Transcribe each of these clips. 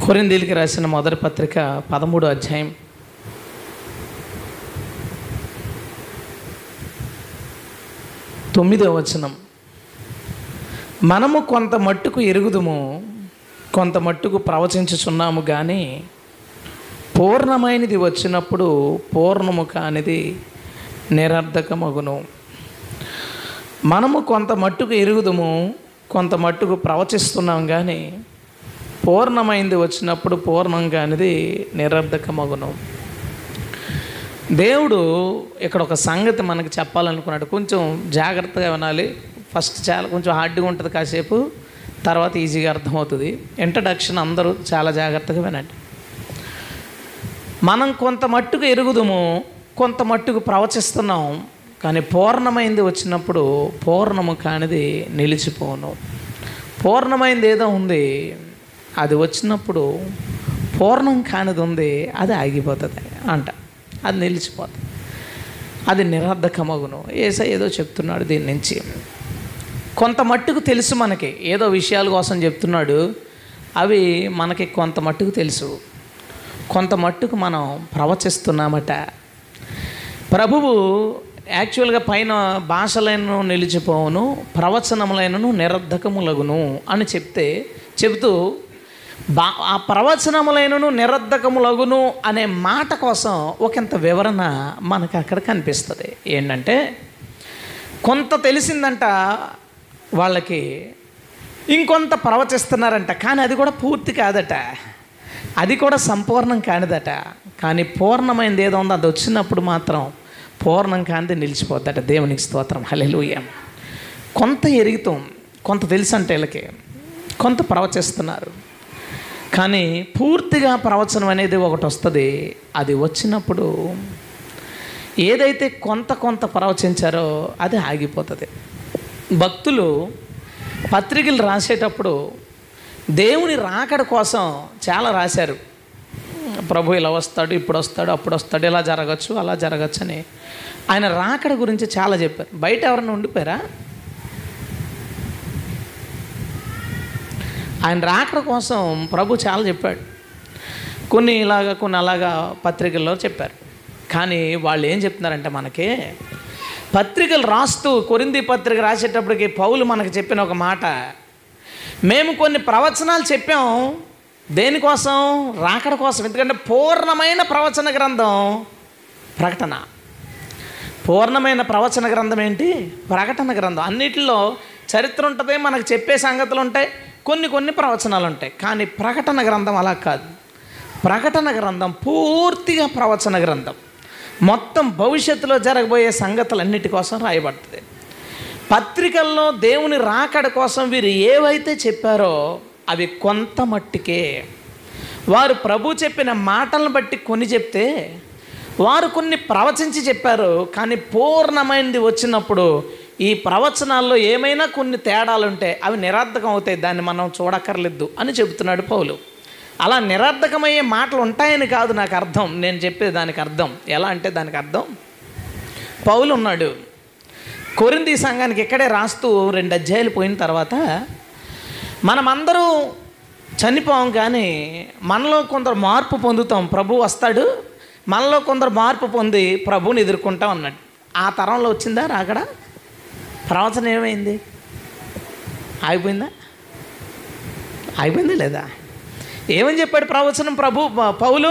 కొరిందీలికి రాసిన మొదటి పత్రిక పదమూడు అధ్యాయం తొమ్మిదో వచనం మనము కొంత మట్టుకు ఎరుగుదుము కొంత మట్టుకు ప్రవచించుచున్నాము కానీ పూర్ణమైనది వచ్చినప్పుడు పూర్ణము కానిది నిరర్ధకమగును మనము కొంత మట్టుకు ఎరుగుదుము కొంత మట్టుకు ప్రవచిస్తున్నాం కానీ పూర్ణమైంది వచ్చినప్పుడు పూర్ణం కానిది నిరర్ధకమగును దేవుడు ఇక్కడ ఒక సంగతి మనకి చెప్పాలనుకున్నాడు కొంచెం జాగ్రత్తగా వినాలి ఫస్ట్ చాలా కొంచెం హార్డ్గా ఉంటుంది కాసేపు తర్వాత ఈజీగా అర్థమవుతుంది ఇంట్రడక్షన్ అందరూ చాలా జాగ్రత్తగా వినండి మనం కొంత మట్టుకు ఎరుగుదుము కొంత మట్టుకు ప్రవచిస్తున్నాం కానీ పూర్ణమైంది వచ్చినప్పుడు పూర్ణము కానిది నిలిచిపోను పూర్ణమైంది ఏదో ఉంది అది వచ్చినప్పుడు పూర్ణం కానిది ఉంది అది ఆగిపోతుంది అంట అది నిలిచిపోతుంది అది నిరర్ధకమగును ఏసై ఏదో చెప్తున్నాడు దీని నుంచి కొంత మట్టుకు తెలుసు మనకి ఏదో విషయాల కోసం చెప్తున్నాడు అవి మనకి కొంత మట్టుకు తెలుసు కొంత మట్టుకు మనం ప్రవచిస్తున్నామట ప్రభువు యాక్చువల్గా పైన భాషలైనను నిలిచిపోవును ప్రవచనములైనను నిరర్ధకములగును అని చెప్తే చెబుతూ బా ఆ ప్రవచనములైనను నిరర్ధకములగును అనే మాట కోసం ఒకంత వివరణ మనకు అక్కడ కనిపిస్తుంది ఏంటంటే కొంత తెలిసిందంట వాళ్ళకి ఇంకొంత ప్రవచిస్తున్నారంట కానీ అది కూడా పూర్తి కాదట అది కూడా సంపూర్ణం కానిదట కానీ పూర్ణమైనది ఏదో ఉందో అది వచ్చినప్పుడు మాత్రం పూర్ణం కానిది నిలిచిపోద్దట దేవునికి స్తోత్రం హలెలుయ కొంత ఎరుగుతాం కొంత తెలుసు అంటే వీళ్ళకి కొంత ప్రవచిస్తున్నారు కానీ పూర్తిగా ప్రవచనం అనేది ఒకటి వస్తుంది అది వచ్చినప్పుడు ఏదైతే కొంత కొంత ప్రవచించారో అది ఆగిపోతుంది భక్తులు పత్రికలు రాసేటప్పుడు దేవుని రాకడ కోసం చాలా రాశారు ప్రభు ఇలా వస్తాడు ఇప్పుడు వస్తాడు అప్పుడు వస్తాడు ఇలా జరగచ్చు అలా జరగచ్చు అని ఆయన రాకడ గురించి చాలా చెప్పారు బయట ఎవరైనా ఉండిపోయారా ఆయన రాకడ కోసం ప్రభు చాలా చెప్పాడు కొన్ని ఇలాగా కొన్ని అలాగా పత్రికల్లో చెప్పారు కానీ వాళ్ళు ఏం చెప్తున్నారంటే మనకి పత్రికలు రాస్తూ కొరింది పత్రిక రాసేటప్పటికి పౌలు మనకు చెప్పిన ఒక మాట మేము కొన్ని ప్రవచనాలు చెప్పాం దేనికోసం రాకడ కోసం ఎందుకంటే పూర్ణమైన ప్రవచన గ్రంథం ప్రకటన పూర్ణమైన ప్రవచన గ్రంథం ఏంటి ప్రకటన గ్రంథం అన్నిటిలో చరిత్ర ఉంటుంది మనకు చెప్పే సంగతులు ఉంటాయి కొన్ని కొన్ని ప్రవచనాలు ఉంటాయి కానీ ప్రకటన గ్రంథం అలా కాదు ప్రకటన గ్రంథం పూర్తిగా ప్రవచన గ్రంథం మొత్తం భవిష్యత్తులో జరగబోయే సంగతులన్నిటి కోసం రాయబడుతుంది పత్రికల్లో దేవుని రాకడ కోసం వీరు ఏవైతే చెప్పారో అవి కొంత మట్టికే వారు ప్రభు చెప్పిన మాటలను బట్టి కొన్ని చెప్తే వారు కొన్ని ప్రవచించి చెప్పారు కానీ పూర్ణమైనది వచ్చినప్పుడు ఈ ప్రవచనాల్లో ఏమైనా కొన్ని తేడాలు ఉంటే అవి నిరర్ధకం అవుతాయి దాన్ని మనం చూడక్కర్లేదు అని చెబుతున్నాడు పౌలు అలా నిరర్ధకమయ్యే మాటలు ఉంటాయని కాదు నాకు అర్థం నేను చెప్పేది దానికి అర్థం ఎలా అంటే దానికి అర్థం పౌలు ఉన్నాడు కొరింది సంఘానికి ఇక్కడే రాస్తూ రెండు అధ్యాయులు పోయిన తర్వాత మనమందరూ చనిపోం కానీ మనలో కొందరు మార్పు పొందుతాం ప్రభు వస్తాడు మనలో కొందరు మార్పు పొంది ప్రభువుని ఎదుర్కొంటాం అన్నాడు ఆ తరంలో వచ్చిందా రాకడ ప్రవచనం ఏమైంది ఆగిపోయిందా ఆగిపోయిందా లేదా ఏమని చెప్పాడు ప్రవచనం ప్రభు పౌలు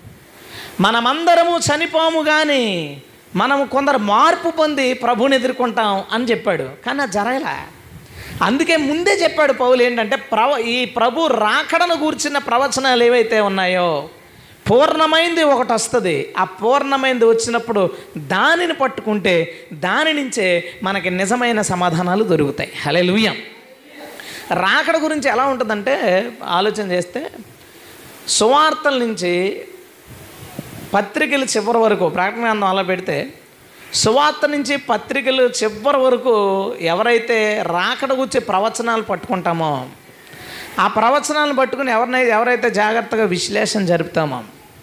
మనమందరము చనిపోము కానీ మనము కొందరు మార్పు పొంది ప్రభుని ఎదుర్కొంటాం అని చెప్పాడు కానీ అది జరగలే అందుకే ముందే చెప్పాడు పౌలు ఏంటంటే ప్రవ ఈ ప్రభు రాకడను కూర్చిన ప్రవచనాలు ఏవైతే ఉన్నాయో పూర్ణమైంది ఒకటి వస్తుంది ఆ పూర్ణమైంది వచ్చినప్పుడు దానిని పట్టుకుంటే దాని నుంచే మనకి నిజమైన సమాధానాలు దొరుకుతాయి హలే లూయం రాకడ గురించి ఎలా ఉంటుందంటే ఆలోచన చేస్తే సువార్తల నుంచి పత్రికలు చివరి వరకు ప్రకటన గ్రంథం అలా పెడితే సువార్త నుంచి పత్రికలు చివరి వరకు ఎవరైతే రాకడ గురించి ప్రవచనాలు పట్టుకుంటామో ఆ ప్రవచనాలను పట్టుకుని ఎవరినైతే ఎవరైతే జాగ్రత్తగా విశ్లేషణ జరుపుతామో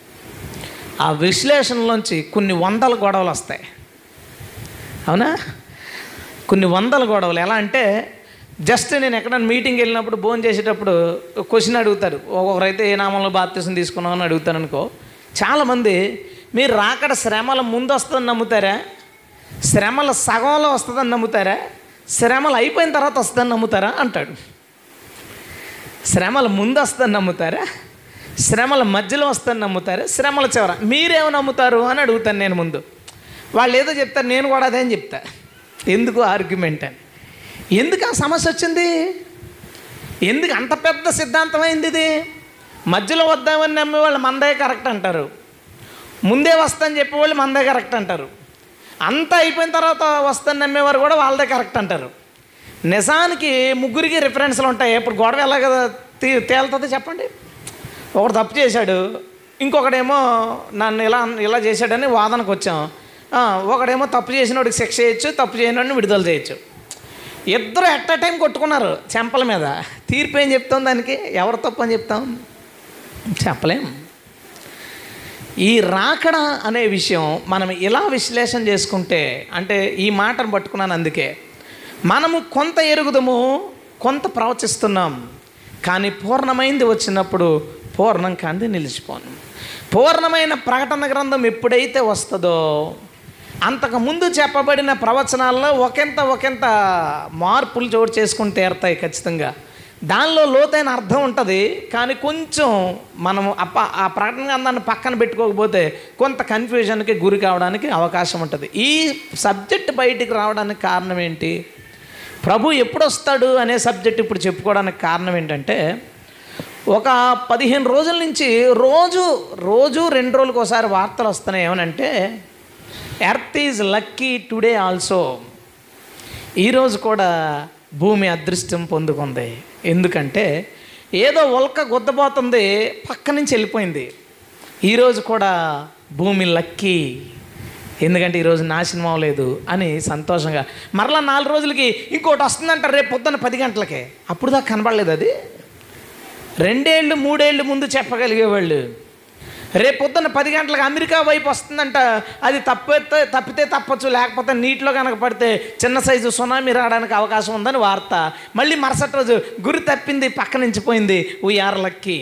ఆ విశ్లేషణలోంచి కొన్ని వందల గొడవలు వస్తాయి అవునా కొన్ని వందల గొడవలు ఎలా అంటే జస్ట్ నేను ఎక్కడైనా మీటింగ్ వెళ్ళినప్పుడు భోజనం చేసేటప్పుడు క్వశ్చన్ అడుగుతారు ఒకరైతే ఏ నామంలో బాప్తీసం తీసుకున్నావు అని అడుగుతాను అనుకో చాలామంది మీరు రాకడ శ్రమల ముందు వస్తుందని నమ్ముతారా శ్రమల సగంలో వస్తుందని నమ్ముతారా శ్రమలు అయిపోయిన తర్వాత వస్తుందని నమ్ముతారా అంటాడు శ్రమల ముందు వస్తుందని నమ్ముతారా శ్రమల మధ్యలో వస్తుందని నమ్ముతారా శ్రమల చివర మీరేమో నమ్ముతారు అని అడుగుతాను నేను ముందు వాళ్ళు ఏదో చెప్తారు నేను కూడా అదే అని చెప్తా ఎందుకు ఆర్గ్యుమెంట్ అని ఎందుకు ఆ సమస్య వచ్చింది ఎందుకు అంత పెద్ద సిద్ధాంతం అయింది ఇది మధ్యలో వద్దామని నమ్మే వాళ్ళు మందే కరెక్ట్ అంటారు ముందే వస్తాని చెప్పేవాళ్ళు మందే కరెక్ట్ అంటారు అంతా అయిపోయిన తర్వాత వస్తాను నమ్మేవారు కూడా వాళ్ళదే కరెక్ట్ అంటారు నిజానికి ముగ్గురికి రిఫరెన్స్లు ఉంటాయి ఇప్పుడు గొడవ ఎలా కదా తీ తేలుతుంది చెప్పండి ఒకడు తప్పు చేశాడు ఇంకొకడేమో నన్ను ఇలా ఇలా చేశాడని వాదనకు వచ్చాం ఆ, ఒకడేమో తప్పు చేసినోడికి శిక్ష చేయొచ్చు తప్పు చేయనోడిని విడుదల చేయొచ్చు ఇద్దరు ఎట్ టైం కొట్టుకున్నారు చెంపల మీద తీర్పు ఏం చెప్తాం దానికి ఎవరు తప్పు అని చెప్తాం చెప్పలేం ఈ రాకడ అనే విషయం మనం ఇలా విశ్లేషణ చేసుకుంటే అంటే ఈ మాటను పట్టుకున్నాను అందుకే మనము కొంత ఎరుగుదము కొంత ప్రవచిస్తున్నాం కానీ పూర్ణమైంది వచ్చినప్పుడు పూర్ణం కాంది నిలిచిపోను పూర్ణమైన ప్రకటన గ్రంథం ఎప్పుడైతే వస్తుందో అంతకు ముందు చెప్పబడిన ప్రవచనాల్లో ఒకంత ఒకంత మార్పులు చోటు చేసుకుని తీరుతాయి ఖచ్చితంగా దానిలో లోతైన అర్థం ఉంటుంది కానీ కొంచెం మనం అప్ప ఆ ప్రకటన గ్రంథాన్ని పక్కన పెట్టుకోకపోతే కొంత కన్ఫ్యూజన్కి గురి కావడానికి అవకాశం ఉంటుంది ఈ సబ్జెక్ట్ బయటికి రావడానికి కారణం ఏంటి ప్రభు ఎప్పుడు వస్తాడు అనే సబ్జెక్ట్ ఇప్పుడు చెప్పుకోవడానికి కారణం ఏంటంటే ఒక పదిహేను రోజుల నుంచి రోజు రోజు రెండు రోజులకు ఒకసారి వార్తలు వస్తున్నాయి ఏమనంటే earth is lucky today also ఈరోజు కూడా భూమి అదృష్టం పొందుకుంది ఎందుకంటే ఏదో ఉల్క గుద్దబోతుంది పక్క నుంచి వెళ్ళిపోయింది ఈరోజు కూడా భూమి లక్కీ ఎందుకంటే ఈరోజు నాశనం అవ్వలేదు అని సంతోషంగా మరలా నాలుగు రోజులకి ఇంకోటి వస్తుందంటారు రేపు పొద్దున్న పది గంటలకే అప్పుడు దాకా కనబడలేదు అది రెండేళ్ళు మూడేళ్ళు ముందు చెప్పగలిగేవాళ్ళు రేపు పొద్దున్న పది గంటలకు అమెరికా వైపు వస్తుందంట అది తప్పితే తప్పితే తప్పచ్చు లేకపోతే నీటిలో కనుక పడితే చిన్న సైజు సునామీ రావడానికి అవకాశం ఉందని వార్త మళ్ళీ మరుసటి రోజు గురి తప్పింది పక్క నుంచి పోయింది ఉయ్యారలక్కి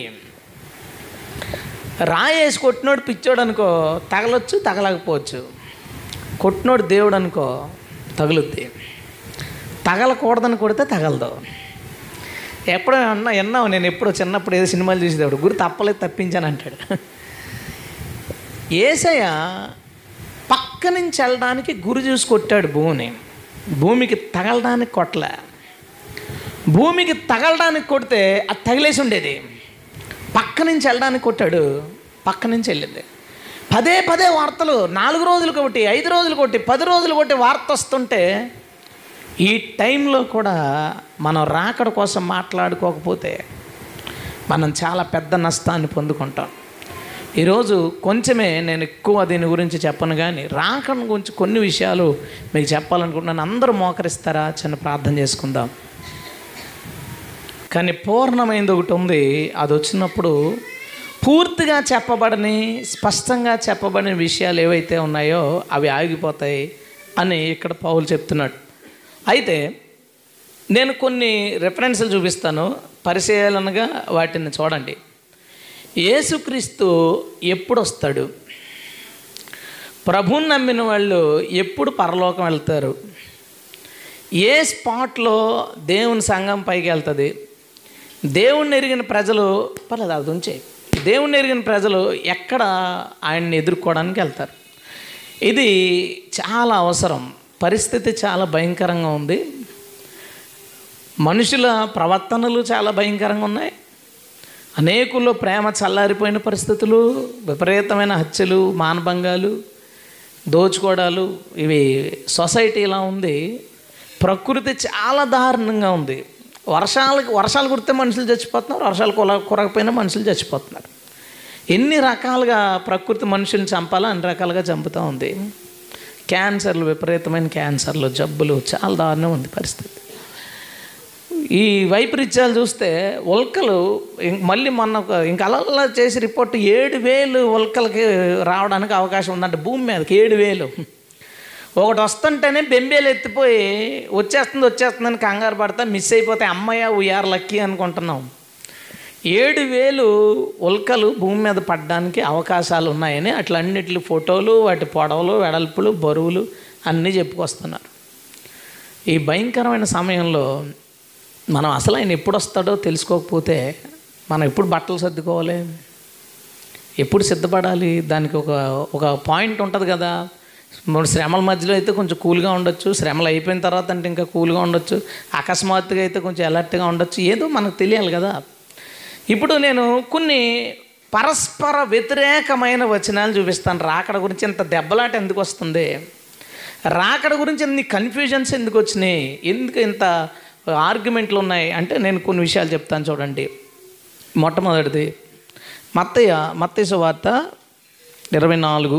రాయేసి కొట్టినోడు పిచ్చోడు అనుకో తగలొచ్చు తగలకపోవచ్చు కొట్టినోడు దేవుడు అనుకో తగులుద్ది తగలకూడదని కొడితే తగలదు ఎప్పుడో అన్నా విన్నావు నేను ఎప్పుడో చిన్నప్పుడు ఏదో సినిమాలు చూసేటప్పుడు గురి తప్పలేదు తప్పించాను అంటాడు ఏసయ్య పక్క నుంచి వెళ్ళడానికి గురి చూసి కొట్టాడు భూమిని భూమికి తగలడానికి కొట్టలే భూమికి తగలడానికి కొడితే అది తగిలేసి ఉండేది పక్క నుంచి వెళ్ళడానికి కొట్టాడు పక్క నుంచి వెళ్ళింది పదే పదే వార్తలు నాలుగు రోజులు కొట్టి ఐదు రోజులు కొట్టి పది రోజులు కొట్టి వార్త వస్తుంటే ఈ టైంలో కూడా మనం రాకడ కోసం మాట్లాడుకోకపోతే మనం చాలా పెద్ద నష్టాన్ని పొందుకుంటాం ఈరోజు కొంచెమే నేను ఎక్కువ దీని గురించి చెప్పను కానీ రాకడ గురించి కొన్ని విషయాలు మీకు చెప్పాలనుకుంటున్నాను అందరూ మోకరిస్తారా చిన్న ప్రార్థన చేసుకుందాం కానీ పూర్ణమైనది ఒకటి ఉంది అది వచ్చినప్పుడు పూర్తిగా చెప్పబడని స్పష్టంగా చెప్పబడిన విషయాలు ఏవైతే ఉన్నాయో అవి ఆగిపోతాయి అని ఇక్కడ పౌలు చెప్తున్నాడు అయితే నేను కొన్ని రెఫరెన్స్లు చూపిస్తాను పరిశీలనగా వాటిని చూడండి యేసుక్రీస్తు ఎప్పుడు వస్తాడు ప్రభుని నమ్మిన వాళ్ళు ఎప్పుడు పరలోకం వెళ్తారు ఏ స్పాట్లో దేవుని సంఘం పైకి వెళ్తుంది దేవుణ్ణి ఎరిగిన ప్రజలు పర్లేదు అది ఉంచే దేవుణ్ణి ఎరిగిన ప్రజలు ఎక్కడ ఆయన్ని ఎదుర్కోవడానికి వెళ్తారు ఇది చాలా అవసరం పరిస్థితి చాలా భయంకరంగా ఉంది మనుషుల ప్రవర్తనలు చాలా భయంకరంగా ఉన్నాయి అనేకుల్లో ప్రేమ చల్లారిపోయిన పరిస్థితులు విపరీతమైన హత్యలు మానభంగాలు దోచుకోవడాలు ఇవి సొసైటీ ఇలా ఉంది ప్రకృతి చాలా దారుణంగా ఉంది వర్షాలకు వర్షాలు కురితే మనుషులు చచ్చిపోతున్నారు వర్షాలు కుల కురకపోయినా మనుషులు చచ్చిపోతున్నారు ఎన్ని రకాలుగా ప్రకృతి మనుషుల్ని చంపాలో అన్ని రకాలుగా చంపుతూ ఉంది క్యాన్సర్లు విపరీతమైన క్యాన్సర్లు జబ్బులు చాలా దారుణం ఉంది పరిస్థితి ఈ వైపరీత్యాలు చూస్తే ఉల్కలు ఇం- మళ్ళీ మొన్న ఒక ఇంక అలా చేసి రిపోర్ట్ ఏడు వేలు ఉల్కలకి రావడానికి అవకాశం ఉందంటే భూమి మీదకి ఏడు వేలు ఒకటి వస్తుంటేనే బెంబేలు ఎత్తిపోయి వచ్చేస్తుంది వచ్చేస్తుందని కంగారు పడతా మిస్ అయిపోతే అమ్మయ్య వీఆర్ లక్కీ అనుకుంటున్నాం ఏడు వేలు ఉల్కలు భూమి మీద పడడానికి అవకాశాలు ఉన్నాయని అట్లన్నిటి ఫోటోలు వాటి పొడవలు వెడల్పులు బరువులు అన్నీ చెప్పుకొస్తున్నారు ఈ భయంకరమైన సమయంలో మనం అసలు ఆయన ఎప్పుడు వస్తాడో తెలుసుకోకపోతే మనం ఎప్పుడు బట్టలు సర్దుకోవాలి ఎప్పుడు సిద్ధపడాలి దానికి ఒక ఒక పాయింట్ ఉంటుంది కదా మూడు శ్రమల మధ్యలో అయితే కొంచెం కూల్గా ఉండొచ్చు శ్రమలు అయిపోయిన తర్వాత అంటే ఇంకా కూల్గా ఉండొచ్చు అకస్మాత్తుగా అయితే కొంచెం అలర్ట్గా ఉండొచ్చు ఏదో మనకు తెలియాలి కదా ఇప్పుడు నేను కొన్ని పరస్పర వ్యతిరేకమైన వచనాలు చూపిస్తాను రాకడ గురించి ఇంత దెబ్బలాట ఎందుకు వస్తుంది రాకడ గురించి ఎన్ని కన్ఫ్యూజన్స్ ఎందుకు వచ్చినాయి ఎందుకు ఇంత ఆర్గ్యుమెంట్లు ఉన్నాయి అంటే నేను కొన్ని విషయాలు చెప్తాను చూడండి మొట్టమొదటిది మత్తయ్య మత్తయ్య సువార్త ఇరవై నాలుగు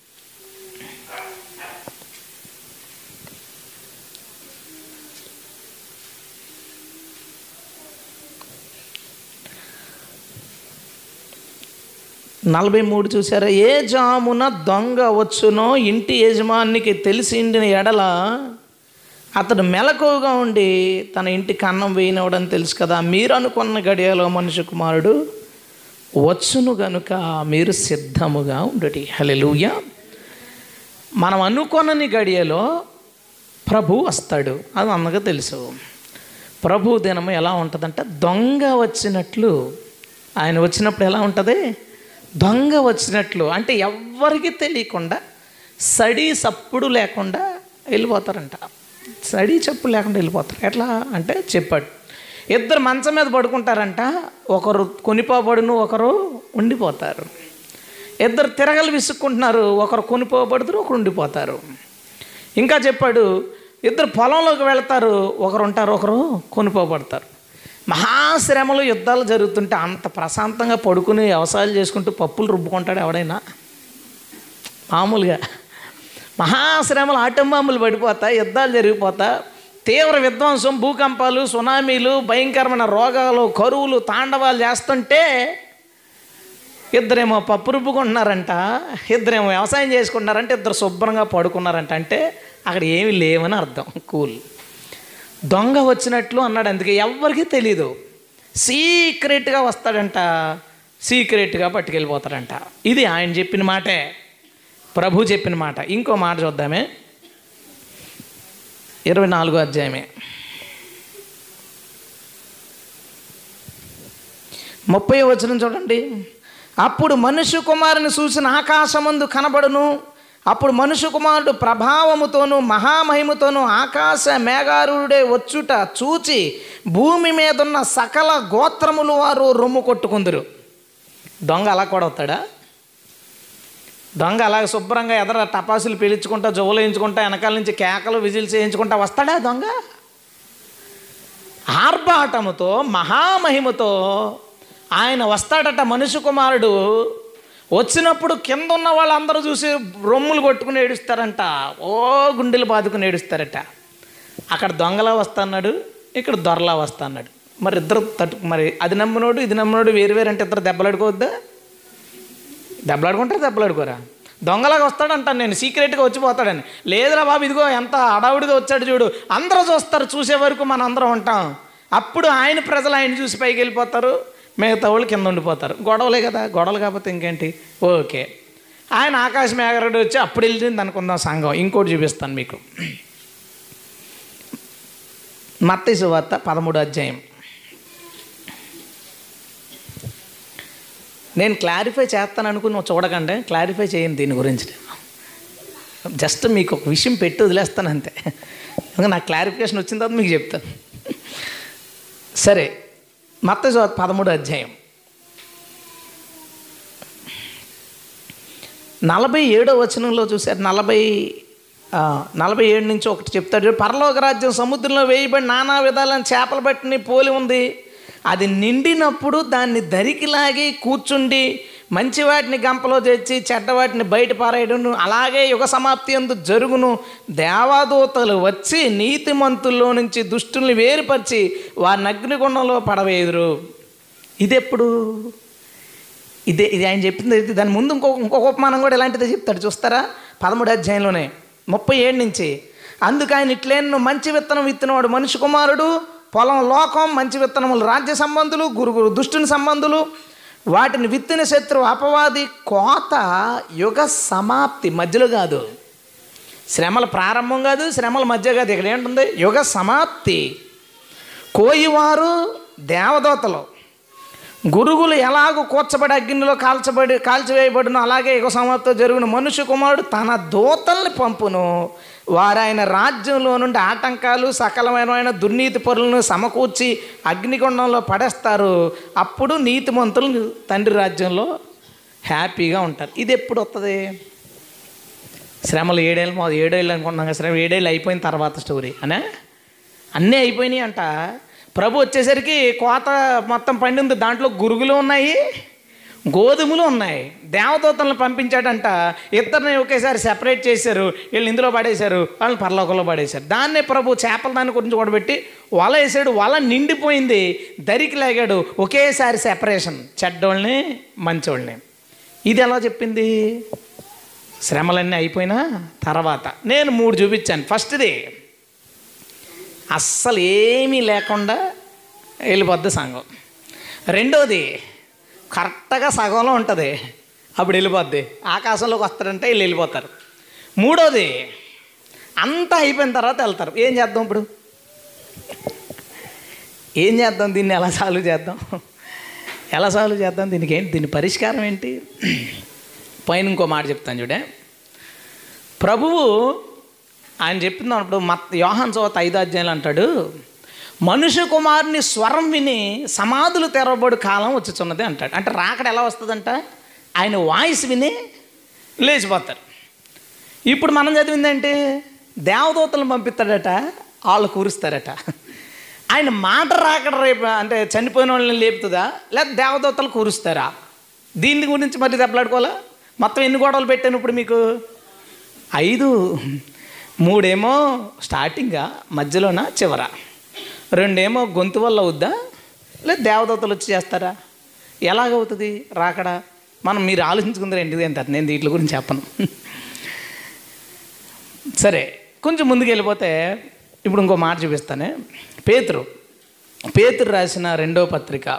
నలభై మూడు చూసారా ఏ జామున దొంగ వచ్చునో ఇంటి యజమానికి తెలిసిండిన ఎడల అతడు మెలకువగా ఉండి తన ఇంటికి అన్నం వేయనవడని తెలుసు కదా మీరు అనుకున్న గడియలో మనుష్య కుమారుడు వచ్చును గనుక మీరు సిద్ధముగా ఉండటి హలెలూయ మనం అనుకొనని గడియలో ప్రభు వస్తాడు అది అందరికీ తెలుసు ప్రభు దినము ఎలా ఉంటుందంటే దొంగ వచ్చినట్లు ఆయన వచ్చినప్పుడు ఎలా ఉంటుంది దొంగ వచ్చినట్లు అంటే ఎవ్వరికి తెలియకుండా సడి సప్పుడు లేకుండా వెళ్ళిపోతారంట సడి చప్పుడు లేకుండా వెళ్ళిపోతారు ఎట్లా అంటే చెప్పాడు ఇద్దరు మంచం మీద పడుకుంటారంట ఒకరు కొనిపోబడును ఒకరు ఉండిపోతారు ఇద్దరు తిరగలు విసుక్కుంటున్నారు ఒకరు కొనిపోబడుతారు ఒకరు ఉండిపోతారు ఇంకా చెప్పాడు ఇద్దరు పొలంలోకి వెళ్తారు ఒకరు ఉంటారు ఒకరు కొనిపోబడతారు మహాశ్రమలు యుద్ధాలు జరుగుతుంటే అంత ప్రశాంతంగా పడుకుని వ్యవసాయాలు చేసుకుంటూ పప్పులు రుబ్బుకుంటాడు ఎవడైనా మామూలుగా మహాశ్రమలు ఆటంబాంబులు పడిపోతా యుద్ధాలు జరిగిపోతా తీవ్ర విధ్వంసం భూకంపాలు సునామీలు భయంకరమైన రోగాలు కరువులు తాండవాలు చేస్తుంటే ఇద్దరేమో పప్పు రుబ్బుకుంటున్నారంట ఇద్దరేమో వ్యవసాయం చేసుకుంటున్నారంటే ఇద్దరు శుభ్రంగా పడుకున్నారంట అంటే అక్కడ ఏమీ లేవని అర్థం కూల్ దొంగ వచ్చినట్లు అన్నాడు అందుకే ఎవ్వరికీ తెలీదు సీక్రెట్గా వస్తాడంట సీక్రెట్గా పట్టుకెళ్ళిపోతాడంట ఇది ఆయన చెప్పిన మాటే ప్రభు చెప్పిన మాట ఇంకో మాట చూద్దామే ఇరవై నాలుగో అధ్యాయమే ముప్పై వచనం చూడండి అప్పుడు మనుష్య కుమారుని చూసిన ఆకాశమందు కనబడును అప్పుడు మనుష్య కుమారుడు ప్రభావముతోనూ మహామహిమతోనూ ఆకాశ మేఘారుడే వచ్చుట చూచి భూమి మీద ఉన్న సకల గోత్రములు వారు రొమ్ము కొట్టుకుందరు దొంగ అలా కూడా వస్తాడా దొంగ అలా శుభ్రంగా ఎదర టపాసులు పీల్చుకుంటా జోలు వేయించుకుంటా వెనకాల నుంచి కేకలు విజిల్స్ వేయించుకుంటా వస్తాడా దొంగ ఆర్భాటముతో మహామహిమతో ఆయన వస్తాడట మనుషు కుమారుడు వచ్చినప్పుడు కింద ఉన్న వాళ్ళందరూ చూసి రొమ్ములు కొట్టుకుని ఏడుస్తారంట ఓ గుండెలు బాదుకుని ఏడుస్తారట అక్కడ దొంగలా వస్తాన్నాడు ఇక్కడ దొరలా వస్తాన్నాడు మరి ఇద్దరు తట్టు మరి అది నమ్మినోడు ఇది నమ్మినోడు వేరు వేరు అంటే ఇద్దరు దెబ్బలాడుకోవద్దా దెబ్బలాడుకుంటారు దెబ్బలాడుకోరా దొంగలాగా వస్తాడంటాను నేను సీక్రెట్గా వచ్చిపోతాడని లేదురా బాబు ఇదిగో ఎంత అడావుడిగా వచ్చాడు చూడు అందరూ చూస్తారు చూసే వరకు మనం అందరం ఉంటాం అప్పుడు ఆయన ప్రజలు ఆయన చూసి పైకి వెళ్ళిపోతారు మిగతా వాళ్ళు కింద ఉండిపోతారు గొడవలే కదా గొడవలు కాకపోతే ఇంకేంటి ఓకే ఆయన ఆకాశ మేఘరుడు వచ్చి అప్పుడు వెళ్ళింది అనుకుందాం సంఘం ఇంకోటి చూపిస్తాను మీకు మత్తయి సువార్త పదమూడు అధ్యాయం నేను క్లారిఫై చేస్తాను అనుకుని నువ్వు చూడకండి క్లారిఫై చేయను దీని గురించి నేను జస్ట్ మీకు ఒక విషయం పెట్టి వదిలేస్తాను అంతే ఎందుకంటే నాకు క్లారిఫికేషన్ వచ్చిన తర్వాత మీకు చెప్తాను సరే మత్త పదమూడు అధ్యాయం నలభై ఏడో వచనంలో చూశారు నలభై ఆ, నలభై ఏడు నుంచి ఒకటి చెప్తాడు పరలోక రాజ్యం సముద్రంలో వేయబడి నానా విధాలైన చేపలు పట్టిన పోలి ఉంది అది నిండినప్పుడు దాన్ని దరికి లాగి కూర్చుండి మంచి వాటిని గంపలో తెచ్చి చెడ్డ వాటిని బయట పారేయడం అలాగే యుగ సమాప్తి అందు జరుగును దేవాదూతలు వచ్చి నీతిమంతుల్లో నుంచి దుష్టుల్ని వేరుపరిచి వారిని అగ్నిగుండంలో పడవేయుదురు ఇదెప్పుడు ఇదే ఇది ఆయన చెప్పింది అయితే దాని ముందు ఇంకొక ఇంకొక ఉపమానం కూడా ఇలాంటిదే చెప్తాడు చూస్తారా పదమూడు అధ్యాయంలోనే ముప్పై ఏడు నుంచి అందుకు ఆయన ఇట్లేను మంచి విత్తనం విత్తినవాడు మనిషి కుమారుడు పొలం లోకం మంచి విత్తనములు రాజ్య సంబంధులు గురుగురు దుష్టుని సంబంధులు వాటిని విత్తిన శత్రువు అపవాది కోత యుగ సమాప్తి మధ్యలో కాదు శ్రమల ప్రారంభం కాదు శ్రమల మధ్య కాదు ఇక్కడ ఏంటుంది యుగ సమాప్తి కోయివారు దేవదూతలు గురుగులు ఎలాగో కూర్చబడి అగ్నిలో కాల్చబడి కాల్చివేయబడినో అలాగే యుగ సమాప్తితో జరుగున మనుష్య కుమారుడు తన దూతల్ని పంపును వారు ఆయన రాజ్యంలో నుండి ఆటంకాలు సకలమైన దుర్నీతి పరులను సమకూర్చి అగ్నిగుండంలో పడేస్తారు అప్పుడు నీతిమంతులు తండ్రి రాజ్యంలో హ్యాపీగా ఉంటారు ఇది ఎప్పుడు వస్తుంది శ్రమలు ఏడేళ్ళు మొదలు ఏడేళ్ళు అనుకుంటున్నాం కదా శ్రమ ఏడేళ్ళు అయిపోయిన తర్వాత స్టోరీ అనే అన్నీ అయిపోయినాయి అంట ప్రభు వచ్చేసరికి కోత మొత్తం పండింది దాంట్లో గురుగులు ఉన్నాయి గోధుమలు ఉన్నాయి దేవదూతలను పంపించాడంట ఇద్దరిని ఒకేసారి సెపరేట్ చేశారు వీళ్ళు ఇందులో పడేశారు వాళ్ళని పరలోకంలో పడేశారు దాన్నే ప్రభు చేపల దాని గురించి కూడా పెట్టి వల వేసాడు వల నిండిపోయింది దరికి లాగాడు ఒకేసారి సెపరేషన్ చెడ్డోళ్ళని మంచోళ్ళని ఇది ఎలా చెప్పింది శ్రమలన్నీ అయిపోయినా తర్వాత నేను మూడు చూపించాను ఫస్ట్ది అస్సలు ఏమీ లేకుండా వెళ్ళిపోద్ది సంఘం రెండోది కరెక్ట్గా సగంలో ఉంటుంది అప్పుడు వెళ్ళిపోద్ది ఆకాశంలోకి వస్తారంటే వీళ్ళు వెళ్ళిపోతారు మూడోది అంతా అయిపోయిన తర్వాత వెళ్తారు ఏం చేద్దాం ఇప్పుడు ఏం చేద్దాం దీన్ని ఎలా సాల్వ్ చేద్దాం ఎలా సాల్వ్ చేద్దాం దీనికి ఏంటి దీని పరిష్కారం ఏంటి పైన ఇంకో మాట చెప్తాను చూడే ప్రభువు ఆయన చెప్తున్నప్పుడు మత్ యోహాన్ చోత ఐదో అధ్యాయులు అంటాడు మనుష్య కుమారుని స్వరం విని సమాధులు తెరవబడు కాలం వచ్చుచున్నది అంటాడు అంటే రాకడ ఎలా వస్తుందంట ఆయన వాయిస్ విని లేచిపోతారు ఇప్పుడు మనం చదివిందంటే దేవదూతలను పంపిస్తాడట వాళ్ళు కూరుస్తారట ఆయన మాట రాకడ రేపు అంటే చనిపోయిన వాళ్ళని లేపుతుందా లేదా దేవదూతలు కూరుస్తారా దీని గురించి మరి దెబ్బలాడుకోవాలా మొత్తం ఎన్ని గొడవలు పెట్టాను ఇప్పుడు మీకు ఐదు మూడేమో స్టార్టింగా మధ్యలోన చివర రెండేమో గొంతు వల్ల అవుద్దా లేదా దేవదూతలు వచ్చి చేస్తారా ఎలాగవుతుంది రాకడా మనం మీరు ఆలోచించుకుందరు ఏంటిది అంటారు నేను వీటి గురించి చెప్పను సరే కొంచెం ముందుకు వెళ్ళిపోతే ఇప్పుడు ఇంకో మాట చూపిస్తానే పేతురు పేతురు రాసిన రెండో పత్రిక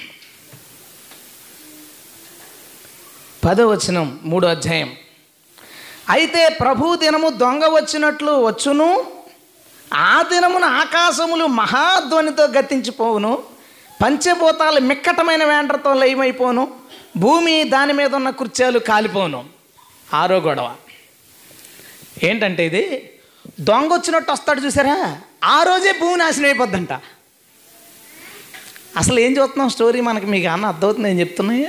పదో వచనం మూడో అధ్యాయం అయితే ప్రభు దినము దొంగ వచ్చినట్లు వచ్చును ఆ దినమున ఆకాశములు మహాధ్వనితో గతించిపోవును పంచభూతాలు మిక్కటమైన వేండ్రతో లయమైపోను భూమి దాని మీద ఉన్న కుర్చీలు కాలిపోను ఆరో గొడవ ఏంటంటే ఇది దొంగ వచ్చినట్టు వస్తాడు చూసారా ఆ రోజే భూమి నాశనం అయిపోద్దంట అసలు ఏం చూస్తున్నాం స్టోరీ మనకి మీకు అన్న అర్థమవుతుంది నేను చెప్తున్నాయి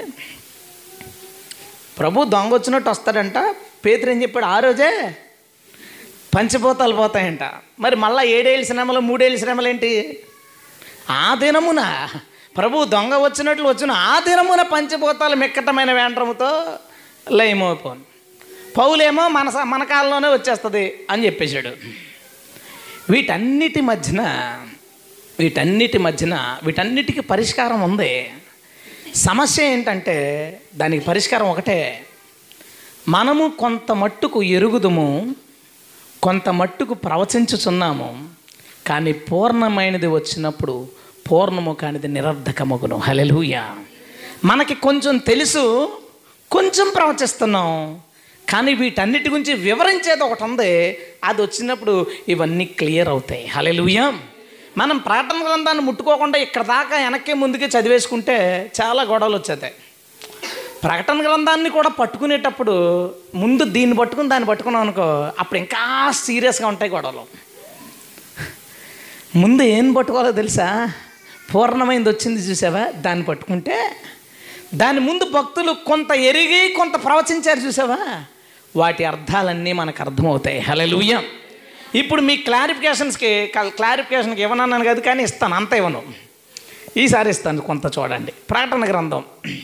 ప్రభు దొంగ వచ్చినట్టు వస్తాడంట పేతురు ఏం చెప్పాడు ఆ రోజే పంచిపోతాలు పోతాయంట మరి మళ్ళీ ఏడేళ్ళ శ్రమలు మూడేళ్ళ శ్రమలు ఏంటి ఆ దినమున ప్రభు దొంగ వచ్చినట్లు వచ్చిన ఆ దినమున పంచిపోతాలు మిక్కటమైన వేండ్రముతో లయమైపోను పౌలేమో మన స- మన కాలంలోనే వచ్చేస్తుంది అని చెప్పేశాడు వీటన్నిటి మధ్యన వీటన్నిటి మధ్యన వీటన్నిటికీ పరిష్కారం ఉంది సమస్య ఏంటంటే దానికి పరిష్కారం ఒకటే మనము కొంత మట్టుకు ఎరుగుదుము కొంత మట్టుకు ప్రవచించుచున్నాము కానీ పూర్ణమైనది వచ్చినప్పుడు పూర్ణము కానిది నిరర్ధకమగును హలెలూయ మనకి కొంచెం తెలుసు కొంచెం ప్రవచిస్తున్నాం కానీ వీటన్నిటి గురించి వివరించేది ఒకటి ఉంది అది వచ్చినప్పుడు ఇవన్నీ క్లియర్ అవుతాయి హలెలూయ మనం ప్రకటన గ్రంథాన్ని ముట్టుకోకుండా ఇక్కడ దాకా వెనక్కి ముందుకి చదివేసుకుంటే చాలా గొడవలు వచ్చేతాయి ప్రకటన గ్రంథాన్ని కూడా పట్టుకునేటప్పుడు ముందు దీన్ని పట్టుకుని దాన్ని పట్టుకున్నాం అనుకో అప్పుడు ఇంకా సీరియస్గా ఉంటాయి గొడవలు ముందు ఏం పట్టుకోవాలో తెలుసా పూర్ణమైంది వచ్చింది చూసావా దాన్ని పట్టుకుంటే దాని ముందు భక్తులు కొంత ఎరిగి కొంత ప్రవచించారు చూసావా వాటి అర్థాలన్నీ మనకు అర్థమవుతాయి హలలుయ ఇప్పుడు మీ క్లారిఫికేషన్స్కి క్లారిఫికేషన్కి ఇవ్వనన్నాను కాదు కానీ ఇస్తాను అంత ఇవ్వను ఈసారి ఇస్తాను కొంత చూడండి ప్రకటన గ్రంథం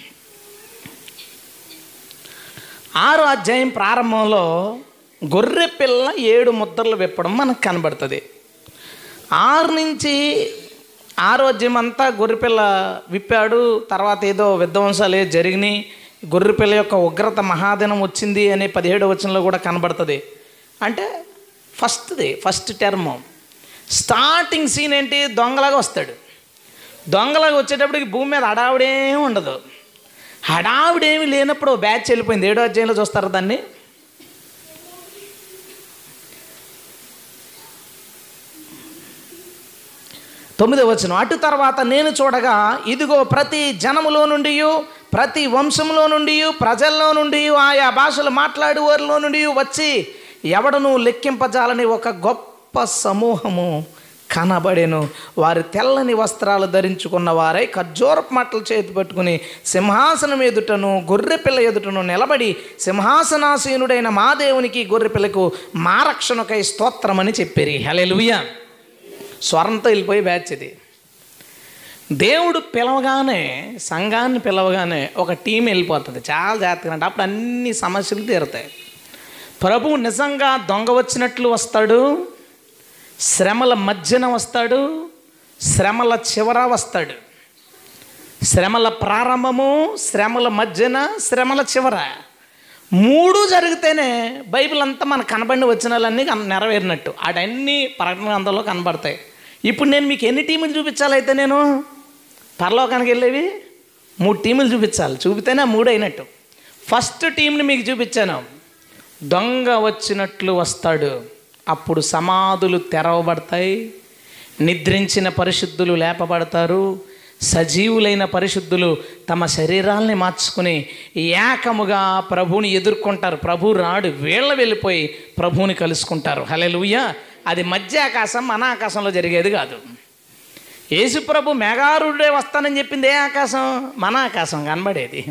ఆరో అధ్యాయం ప్రారంభంలో గొర్రె పిల్ల ఏడు ముద్రలు విప్పడం మనకు కనబడుతుంది ఆరు నుంచి ఆరో అధ్యాయం అంతా గొర్రెపిల్ల విప్పాడు తర్వాత ఏదో విధ్వంసాలు ఏదో జరిగినాయి గొర్రెపిల్ల యొక్క ఉగ్రత మహాదినం వచ్చింది అనే పదిహేడు వచనంలో కూడా కనబడుతుంది అంటే ఫస్ట్ది ఫస్ట్ టర్మ్ స్టార్టింగ్ సీన్ ఏంటి దొంగలాగా వస్తాడు దొంగలాగా వచ్చేటప్పటికి భూమి మీద హడావిడేం ఉండదు హడావిడేమి లేనప్పుడు ఓ బ్యాచ్ వెళ్ళిపోయింది ఏడో అధ్యాయంలో చూస్తారు దాన్ని తొమ్మిదో వచ్చిన అటు తర్వాత నేను చూడగా ఇదిగో ప్రతి జనములో నుండి ప్రతి వంశంలో నుండి ప్రజల్లో నుండి ఆయా భాషలు మాట్లాడేవారిలో నుండి వచ్చి ఎవడను లెక్కింపజాలని ఒక గొప్ప సమూహము కనబడెను వారి తెల్లని వస్త్రాలు ధరించుకున్న వారై ఖర్జూరపు మట్టలు చేతి పట్టుకుని సింహాసనం ఎదుటను గొర్రెపిల్ల ఎదుటను నిలబడి సింహాసనాసీనుడైన మా దేవునికి గొర్రెపిల్లకు మా రక్షణకై స్తోత్రమని చెప్పారు హలెలుయా స్వరంతో వెళ్ళిపోయి బ్యాచ్ ఇది దేవుడు పిలవగానే సంఘాన్ని పిలవగానే ఒక టీం వెళ్ళిపోతుంది చాలా జాగ్రత్తగా అంటే అప్పుడు అన్ని సమస్యలు తీరుతాయి ప్రభువు నిజంగా దొంగ వచ్చినట్లు వస్తాడు శ్రమల మధ్యన వస్తాడు శ్రమల చివర వస్తాడు శ్రమల ప్రారంభము శ్రమల మధ్యన శ్రమల చివర మూడు జరిగితేనే బైబిల్ అంతా మనకు కనబడిన వచనాలన్నీ కన- నెరవేరినట్టు అటన్నీ ప్రకటన గ్రంథంలో కనబడతాయి ఇప్పుడు నేను మీకు ఎన్ని టీములు చూపించాలైతే నేను పరలోకానికి వెళ్ళేవి మూడు టీములు చూపించాలి చూపితేనే ఆ మూడు అయినట్టు ఫస్ట్ టీంని మీకు చూపించాను దొంగ వచ్చినట్లు వస్తాడు అప్పుడు సమాధులు తెరవబడతాయి నిద్రించిన పరిశుద్ధులు లేపబడతారు సజీవులైన పరిశుద్ధులు తమ శరీరాల్ని మార్చుకుని ఏకముగా ప్రభువుని ఎదుర్కొంటారు ప్రభు రాడు వీళ్ళ వెళ్ళిపోయి ప్రభువుని కలుసుకుంటారు హలెలుయ్య అది మధ్య ఆకాశం మన ఆకాశంలో జరిగేది కాదు యేసు ప్రభు మేఘారుడే వస్తానని చెప్పింది ఏ ఆకాశం మన ఆకాశం కనబడేది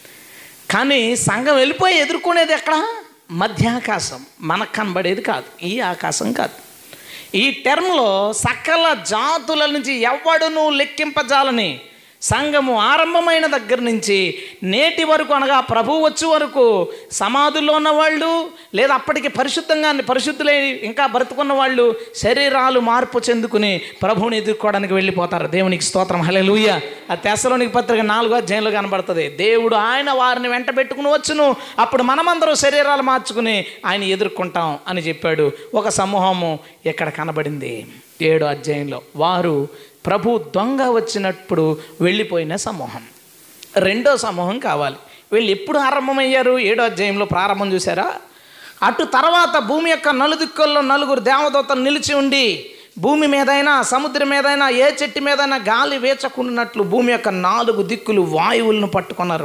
కానీ సంఘం వెళ్ళిపోయి ఎదుర్కొనేది ఎక్కడ మధ్యాకాశం మనకు కనబడేది కాదు ఈ ఆకాశం కాదు ఈ టర్మ్లో సకల జాతుల నుంచి ఎవడును లెక్కింపజాలని సంఘము ఆరంభమైన దగ్గర నుంచి నేటి వరకు అనగా ప్రభు వచ్చే వరకు సమాధుల్లో ఉన్న వాళ్ళు లేదా అప్పటికి పరిశుద్ధంగా పరిశుద్ధులై ఇంకా బ్రతుకున్న వాళ్ళు శరీరాలు మార్పు చెందుకుని ప్రభువుని ఎదుర్కోవడానికి వెళ్ళిపోతారు దేవునికి స్తోత్రం హలే లూయ ఆ తెసలోనికి పత్రిక నాలుగో అధ్యాయంలో కనబడుతుంది దేవుడు ఆయన వారిని వెంట పెట్టుకుని వచ్చును అప్పుడు మనమందరం శరీరాలు మార్చుకుని ఆయన ఎదుర్కొంటాం అని చెప్పాడు ఒక సమూహము ఇక్కడ కనబడింది ఏడో అధ్యాయంలో వారు ప్రభు దొంగ వచ్చినప్పుడు వెళ్ళిపోయిన సమూహం రెండో సమూహం కావాలి వీళ్ళు ఎప్పుడు ఆరంభమయ్యారు ఏడో అధ్యాయంలో ప్రారంభం చూసారా అటు తర్వాత భూమి యొక్క నలుదిక్కుల్లో నలుగురు దేవదూతలు నిలిచి ఉండి భూమి మీదైనా సముద్రం మీదైనా ఏ చెట్టు మీదైనా గాలి వేచకుండానట్లు భూమి యొక్క నాలుగు దిక్కులు వాయువులను పట్టుకున్నారు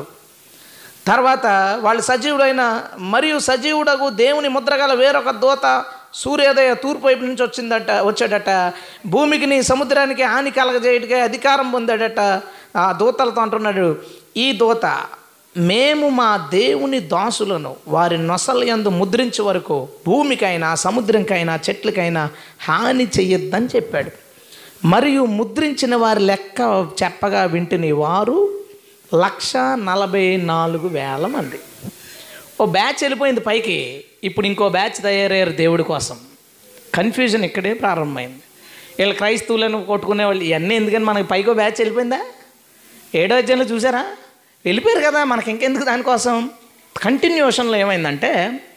తర్వాత వాళ్ళు సజీవుడైన మరియు సజీవుడకు దేవుని ముద్రగల వేరొక దూత సూర్యోదయ తూర్పు వైపు నుంచి వచ్చిందట వచ్చాడట భూమికి నీ సముద్రానికి హాని కలగజేయటకే అధికారం పొందాడట ఆ దూతలతో అంటున్నాడు ఈ దూత మేము మా దేవుని దాసులను వారి నొసల యందు ముద్రించే వరకు భూమికైనా సముద్రంకైనా చెట్లకైనా హాని చెయ్యొద్దని చెప్పాడు మరియు ముద్రించిన వారి లెక్క చెప్పగా వింటిని వారు లక్ష నలభై నాలుగు వేల మంది ఓ బ్యాచ్ వెళ్ళిపోయింది పైకి ఇప్పుడు ఇంకో బ్యాచ్ తయారయ్యారు దేవుడి కోసం కన్ఫ్యూజన్ ఇక్కడే ప్రారంభమైంది వీళ్ళు క్రైస్తవులను కొట్టుకునే వాళ్ళు ఇవన్నీ ఎందుకని మనకి పైకో బ్యాచ్ వెళ్ళిపోయిందా ఏడో అధ్యాయంలో చూసారా వెళ్ళిపోయారు కదా మనకి ఇంకెందుకు దానికోసం కంటిన్యూషన్లో ఏమైందంటే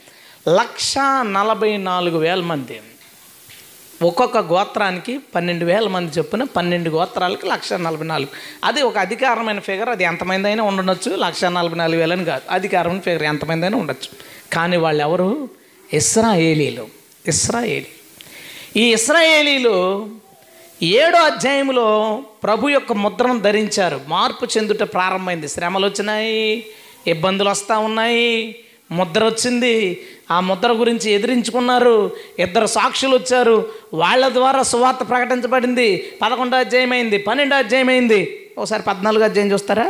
లక్ష నలభై నాలుగు వేల మంది ఒక్కొక్క గోత్రానికి పన్నెండు వేల మంది చొప్పున పన్నెండు గోత్రాలకి లక్ష నలభై నాలుగు అది ఒక అధికారమైన ఫిగర్ అది ఎంతమంది అయినా ఉండొచ్చు లక్ష నలభై నాలుగు వేలని కాదు అధికారమైన ఫిగర్ ఎంతమంది అయినా ఉండొచ్చు కానీ వాళ్ళు ఎవరు ఇస్రాయేలీలు ఇస్రాయేలీ ఈ ఇస్రాయేలీలు ఏడో అధ్యాయంలో ప్రభు యొక్క ముద్రను ధరించారు మార్పు చెందుట ప్రారంభమైంది శ్రమలు వచ్చినాయి ఇబ్బందులు వస్తూ ఉన్నాయి ముద్ర వచ్చింది ఆ ముద్ర గురించి ఎదిరించుకున్నారు ఇద్దరు సాక్షులు వచ్చారు వాళ్ళ ద్వారా సువార్త ప్రకటించబడింది పదకొండో అధ్యాయం అయింది పన్నెండో అధ్యాయం అయింది ఒకసారి పద్నాలుగో అధ్యాయం చూస్తారా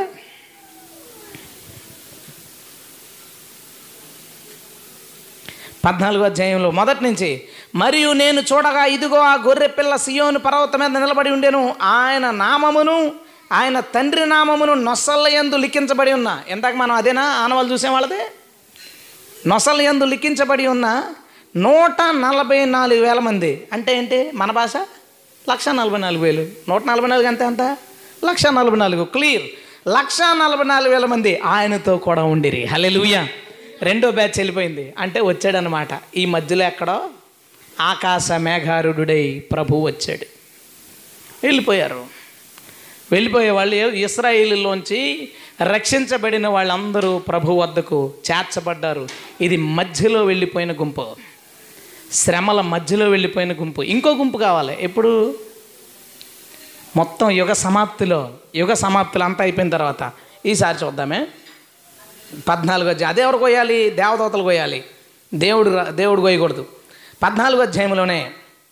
పద్నాలుగో అధ్యాయంలో మొదటి నుంచి మరియు నేను చూడగా ఇదిగో ఆ గొర్రె పిల్ల సియోను పర్వతం మీద నిలబడి ఉండేను ఆయన నామమును ఆయన తండ్రి నామమును నొసళ్ళ యందు లిఖించబడి ఉన్న ఇందాక మనం అదేనా ఆనవాళ్ళు చూసే వాళ్ళదే నొసల యందు లిఖించబడి ఉన్న నూట నలభై నాలుగు వేల మంది అంటే ఏంటి మన భాష లక్ష నలభై నాలుగు వేలు నూట నలభై నాలుగు అంతే అంత లక్ష నలభై నాలుగు క్లియర్ లక్ష నలభై నాలుగు వేల మంది ఆయనతో కూడా ఉండిరి హలెలుయ రెండో బ్యాచ్ వెళ్ళిపోయింది అంటే వచ్చాడనమాట ఈ మధ్యలో ఎక్కడో ఆకాశ మేఘారుడై ప్రభు వచ్చాడు వెళ్ళిపోయారు వెళ్ళిపోయే వాళ్ళు ఇస్రాయిల్లోంచి రక్షించబడిన వాళ్ళందరూ ప్రభు వద్దకు చేర్చబడ్డారు ఇది మధ్యలో వెళ్ళిపోయిన గుంపు శ్రమల మధ్యలో వెళ్ళిపోయిన గుంపు ఇంకో గుంపు కావాలి ఎప్పుడు మొత్తం యుగ సమాప్తిలో యుగ సమాప్తిలో అంతా అయిపోయిన తర్వాత ఈసారి చూద్దామే పద్నాలుగు అధ్యాయం అదే ఎవరు కొయ్యాలి దేవదూతలు కొయ్యాలి దేవుడు రా- దేవుడు కొయ్యకూడదు పద్నాలుగు అధ్యాయంలోనే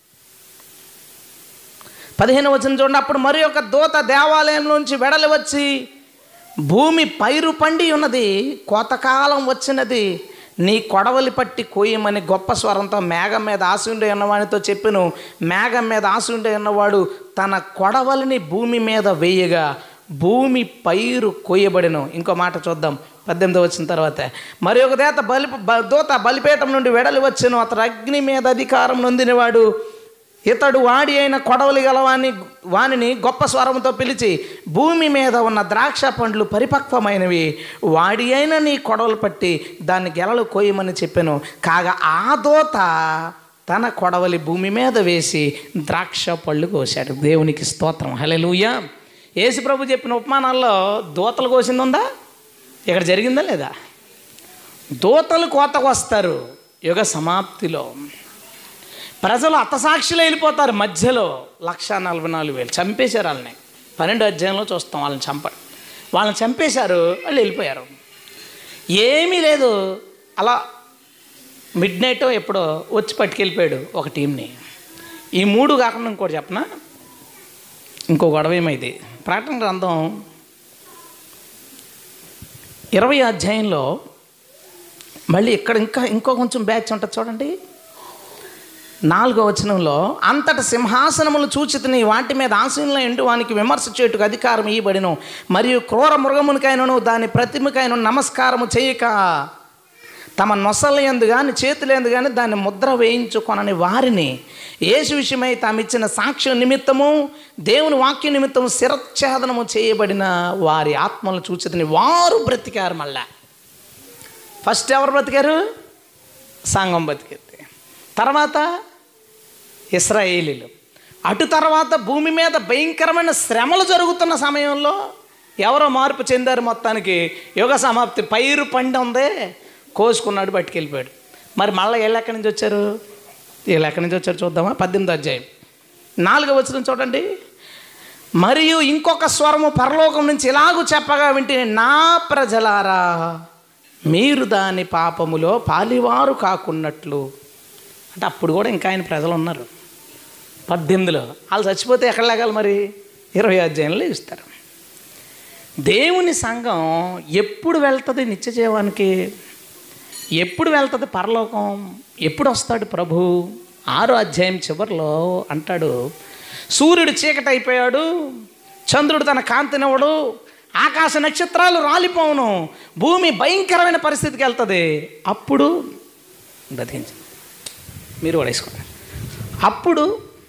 పదిహేను వచ్చిన చూడండి అప్పుడు మరి ఒక దూత దేవాలయంలోంచి వెడలి వచ్చి భూమి పైరు పండి ఉన్నది కోతకాలం వచ్చినది నీ కొడవలి పట్టి కోయమని గొప్ప స్వరంతో మేఘం మీద ఆశ ఉండే ఉన్నవాడితో చెప్పిను మేఘం మీద ఆశ ఉండే ఉన్నవాడు తన కొడవలిని భూమి మీద వేయగా భూమి పైరు కొయ్యబడిను ఇంకో మాట చూద్దాం పద్దెనిమిది వచ్చిన తర్వాత మరి ఒక దేత బలి బ- దూత బలిపీఠం నుండి వెడలి వచ్చెను అతడు అగ్ని మీద అధికారం నొందినవాడు ఇతడు వాడి అయిన కొడవలి గలవాని వానిని గొప్ప స్వరంతో పిలిచి భూమి మీద ఉన్న ద్రాక్ష పండ్లు పరిపక్వమైనవి వాడి అయిన నీ కొడవలు పట్టి దాన్ని గెలలు కోయమని చెప్పాను కాగా ఆ దోత తన కొడవలి భూమి మీద వేసి ద్రాక్ష పళ్ళు కోశాడు దేవునికి స్తోత్రం హలెలూయ యేసు ప్రభు చెప్పిన ఉపమానాల్లో దూతలు కోసింది ఉందా ఇక్కడ జరిగిందా లేదా దూతలు కోతకు వస్తారు యుగ సమాప్తిలో ప్రజలు అత్తసాక్షులు వెళ్ళిపోతారు మధ్యలో లక్ష నలభై నాలుగు వేలు చంపేశారు వాళ్ళని పన్నెండు అధ్యాయంలో చూస్తాం వాళ్ళని చంప వాళ్ళని చంపేశారు వాళ్ళు వెళ్ళిపోయారు ఏమీ లేదు అలా మిడ్ నైట్ ఎప్పుడో వచ్చి పట్టుకెళ్ళిపోయాడు ఒక టీంని ఈ మూడు కాకుండా ఇంకోటి చెప్పనా ఇంకో గొడవ ఏమైంది ప్రకటన గ్రంథం ఇరవై అధ్యాయంలో మళ్ళీ ఇక్కడ ఇంకా ఇంకో కొంచెం బ్యాచ్ ఉంటుంది చూడండి నాలుగో వచనంలో అంతట సింహాసనములు చూచితిని వాటి మీద ఆసీనుల ఎండు వానికి విమర్శ చేయుటకు అధికారం ఇవ్వబడిను మరియు క్రూర మృగమునికైనను దాని ప్రతిమకైన నమస్కారము చేయక తమ నొసలయందు కానీ చేతులందు కానీ దాన్ని ముద్ర వేయించుకొనని వారిని యేసు విషయమై తామిచ్చిన సాక్ష్యం నిమిత్తము దేవుని వాక్య నిమిత్తము శిరచ్ఛేదనము చేయబడిన వారి ఆత్మలను చూచితిని వారు బ్రతికారు మళ్ళా ఫస్ట్ ఎవరు బ్రతికారు సంఘం బతికింది తర్వాత ఇస్రాయేలీలు అటు తర్వాత భూమి మీద భయంకరమైన శ్రమలు జరుగుతున్న సమయంలో ఎవరో మార్పు చెందారు మొత్తానికి యుగ సమాప్తి పైరు పండి ఉంది కోసుకున్నాడు పట్టుకెళ్ళిపోయాడు మరి మళ్ళీ వీళ్ళు ఎక్కడి నుంచి వచ్చారు వీళ్ళు ఎక్కడి నుంచి వచ్చారు చూద్దామా పద్దెనిమిది అధ్యాయం నాలుగో వచ్చిన చూడండి మరియు ఇంకొక స్వరము పరలోకం నుంచి ఇలాగూ చెప్పగా వింటే నా ప్రజలారా మీరు దాని పాపములో పాలివారు కాకున్నట్లు అంటే అప్పుడు కూడా ఇంకా ఆయన ప్రజలు ఉన్నారు పద్దెనిమిదిలో వాళ్ళు చచ్చిపోతే ఎక్కడ లేగాలి మరి ఇరవై అధ్యాయంలో ఇస్తారు దేవుని సంఘం ఎప్పుడు వెళ్తుంది నిత్య జీవానికి ఎప్పుడు వెళ్తుంది పరలోకం ఎప్పుడు వస్తాడు ప్రభు ఆరో అధ్యాయం చివరిలో అంటాడు సూర్యుడు చీకటి అయిపోయాడు చంద్రుడు తన కాంతినివ్వడు ఆకాశ నక్షత్రాలు రాలిపోవును భూమి భయంకరమైన పరిస్థితికి వెళ్తుంది అప్పుడు బతికించి మీరు కూడా వేసుకోండి అప్పుడు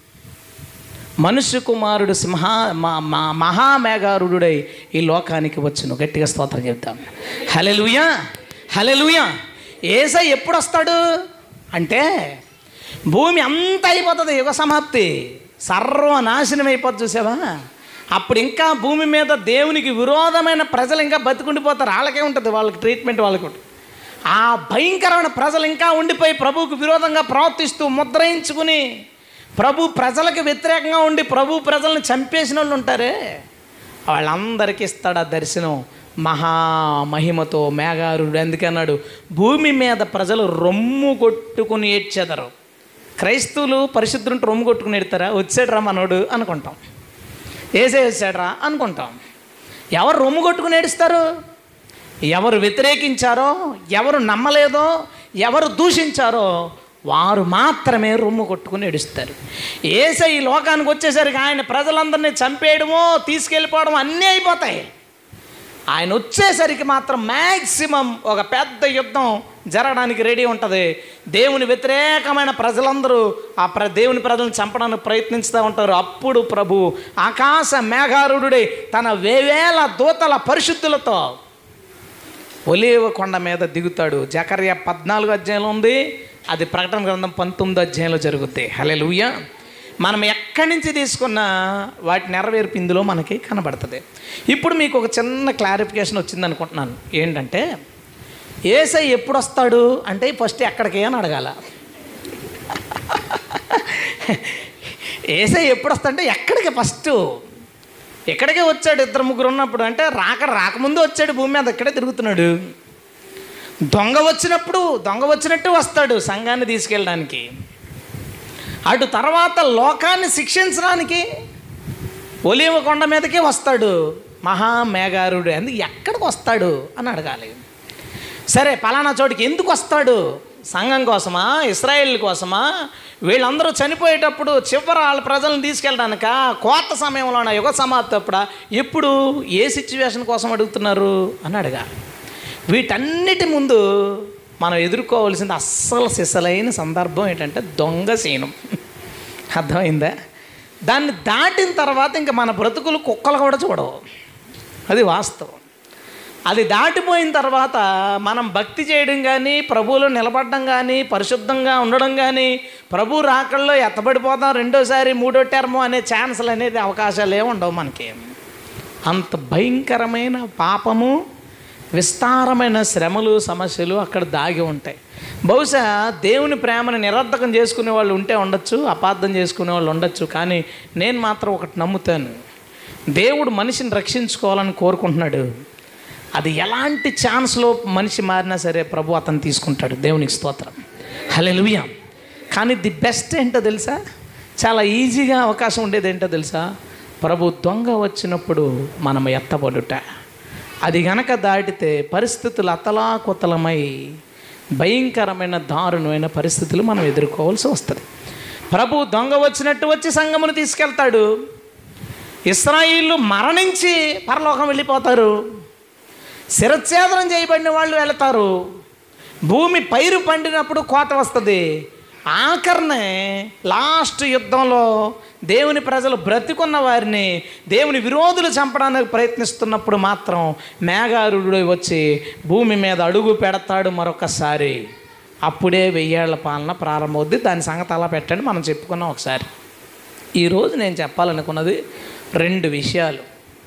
మనుష్య కుమారుడు సింహ మా- మా మహామేఘారుడై ఈ లోకానికి వచ్చును గట్టిగా స్తోత్రం చెప్తాం హలెలుయా హలెలుయా ఏసై ఎప్పుడు వస్తాడు అంటే భూమి అంత అయిపోతుంది యుగ సమాప్తి సర్వనాశనం అయిపోతుంది చూసావా అప్పుడు ఇంకా భూమి మీద దేవునికి విరోధమైన ప్రజలు ఇంకా బతుకుండిపోతారు వాళ్ళకే ఉంటుంది వాళ్ళకి ట్రీట్మెంట్ వాళ్ళకి ఉంటుంది ఆ భయంకరమైన ప్రజలు ఇంకా ఉండిపోయి ప్రభువుకు విరోధంగా ప్రవర్తిస్తూ ముద్రయించుకుని ప్రభు ప్రజలకు వ్యతిరేకంగా ఉండి ప్రభు ప్రజల్ని చంపేసిన వాళ్ళు ఉంటారే వాళ్ళందరికీ ఇస్తాడు ఆ దర్శనం మహా మహిమతో మేఘారుడు అందుకన్నాడు భూమి మీద ప్రజలు రొమ్ము కొట్టుకుని ఏడ్చెదరు క్రైస్తవులు పరిశుద్ధుంటే రొమ్ము కొట్టుకుని ఎడతారా వచ్చాడురా మనోడు అనుకుంటాం ఏసే వచ్చాడురా అనుకుంటాం ఎవరు రొమ్ము కొట్టుకుని ఏడుస్తారు ఎవరు వ్యతిరేకించారో ఎవరు నమ్మలేదో ఎవరు దూషించారో వారు మాత్రమే రొమ్ము కొట్టుకుని ఏడుస్తారు ఏసై ఈ లోకానికి వచ్చేసరికి ఆయన ప్రజలందరినీ చంపేయడమో తీసుకెళ్ళిపోవడం అన్నీ అయిపోతాయి ఆయన వచ్చేసరికి మాత్రం మ్యాక్సిమం ఒక పెద్ద యుద్ధం జరగడానికి రెడీ ఉంటుంది దేవుని వ్యతిరేకమైన ప్రజలందరూ ఆ ప్ర దేవుని ప్రజలను చంపడానికి ప్రయత్నిస్తూ ఉంటారు అప్పుడు ప్రభు ఆకాశ మేఘారుడుడై తన వేవేల దూతల పరిశుద్ధులతో ఒలేవ కొండ మీద దిగుతాడు జకర్య పద్నాలుగు అధ్యాయంలో ఉంది అది ప్రకటన గ్రంథం పంతొమ్మిదో అధ్యాయంలో జరుగుద్ది హలే మనం ఎక్కడి నుంచి తీసుకున్నా వాటి నెరవేర్పు ఇందులో మనకి కనబడుతుంది ఇప్పుడు మీకు ఒక చిన్న క్లారిఫికేషన్ వచ్చింది అనుకుంటున్నాను ఏంటంటే ఏసై ఎప్పుడు వస్తాడు అంటే ఫస్ట్ ఎక్కడికి అని అడగాల ఏసై ఎప్పుడు వస్తాడంటే ఎక్కడికి ఫస్ట్ ఎక్కడికే వచ్చాడు ఇద్దరు ముగ్గురు ఉన్నప్పుడు అంటే రాక రాకముందు వచ్చాడు భూమి మీద ఇక్కడే తిరుగుతున్నాడు దొంగ వచ్చినప్పుడు దొంగ వచ్చినట్టు వస్తాడు సంఘాన్ని తీసుకెళ్ళడానికి అటు తర్వాత లోకాన్ని శిక్షించడానికి ఒలివ కొండ మీదకే వస్తాడు మహామేఘారుడు అందుకు ఎక్కడికి వస్తాడు అని అడగాలి సరే పలానా చోటికి ఎందుకు వస్తాడు సంఘం కోసమా ఇస్రాయేల్ కోసమా వీళ్ళందరూ చనిపోయేటప్పుడు చివరి వాళ్ళ ప్రజలను తీసుకెళ్ళడానిక కోత సమయంలోన యుగ సమాప్తి అప్పుడా ఎప్పుడు ఏ సిచ్యువేషన్ కోసం అడుగుతున్నారు అని అడగాలి వీటన్నిటి ముందు మనం ఎదుర్కోవాల్సింది అస్సలు సిసలైన సందర్భం ఏంటంటే దొంగ సీనం అర్థమైందా దాన్ని దాటిన తర్వాత ఇంకా మన బ్రతుకులు కుక్కలు కూడా చూడవు అది వాస్తవం అది దాటిపోయిన తర్వాత మనం భక్తి చేయడం కానీ ప్రభువులో నిలబడడం కానీ పరిశుద్ధంగా ఉండడం కానీ ప్రభు రాకల్లో ఎత్తబడిపోతాం రెండోసారి మూడో టర్మ్ అనే ఛాన్సులు అనేది అవకాశాలు ఏమి ఉండవు మనకి అంత భయంకరమైన పాపము విస్తారమైన శ్రమలు సమస్యలు అక్కడ దాగి ఉంటాయి బహుశా దేవుని ప్రేమను నిరర్ధకం చేసుకునే వాళ్ళు ఉంటే ఉండొచ్చు అపార్థం చేసుకునే వాళ్ళు ఉండొచ్చు కానీ నేను మాత్రం ఒకటి నమ్ముతాను దేవుడు మనిషిని రక్షించుకోవాలని కోరుకుంటున్నాడు అది ఎలాంటి ఛాన్స్లో మనిషి మారినా సరే ప్రభు అతను తీసుకుంటాడు దేవునికి స్తోత్రం హలే కానీ ది బెస్ట్ ఏంటో తెలుసా చాలా ఈజీగా అవకాశం ఉండేది ఏంటో తెలుసా ప్రభు దొంగ వచ్చినప్పుడు మనం ఎత్తబడుట అది గనక దాటితే పరిస్థితులు అతలాకుతలమై భయంకరమైన దారుణమైన పరిస్థితులు మనం ఎదుర్కోవాల్సి వస్తుంది ప్రభు దొంగ వచ్చినట్టు వచ్చి సంఘమును తీసుకెళ్తాడు ఇస్రాయిళ్ళు మరణించి పరలోకం వెళ్ళిపోతారు శిరచ్ఛేదనం చేయబడిన వాళ్ళు వెళతారు భూమి పైరు పండినప్పుడు కోత వస్తుంది ఆఖరినే లాస్ట్ యుద్ధంలో దేవుని ప్రజలు బ్రతికున్న వారిని దేవుని విరోధులు చంపడానికి ప్రయత్నిస్తున్నప్పుడు మాత్రం మేఘారుడు వచ్చి భూమి మీద అడుగు పెడతాడు మరొకసారి అప్పుడే వెయ్యేళ్ల పాలన ప్రారంభమవుద్ది దాని సంగతి అలా పెట్టండి మనం చెప్పుకున్నాం ఒకసారి ఈరోజు నేను చెప్పాలనుకున్నది రెండు విషయాలు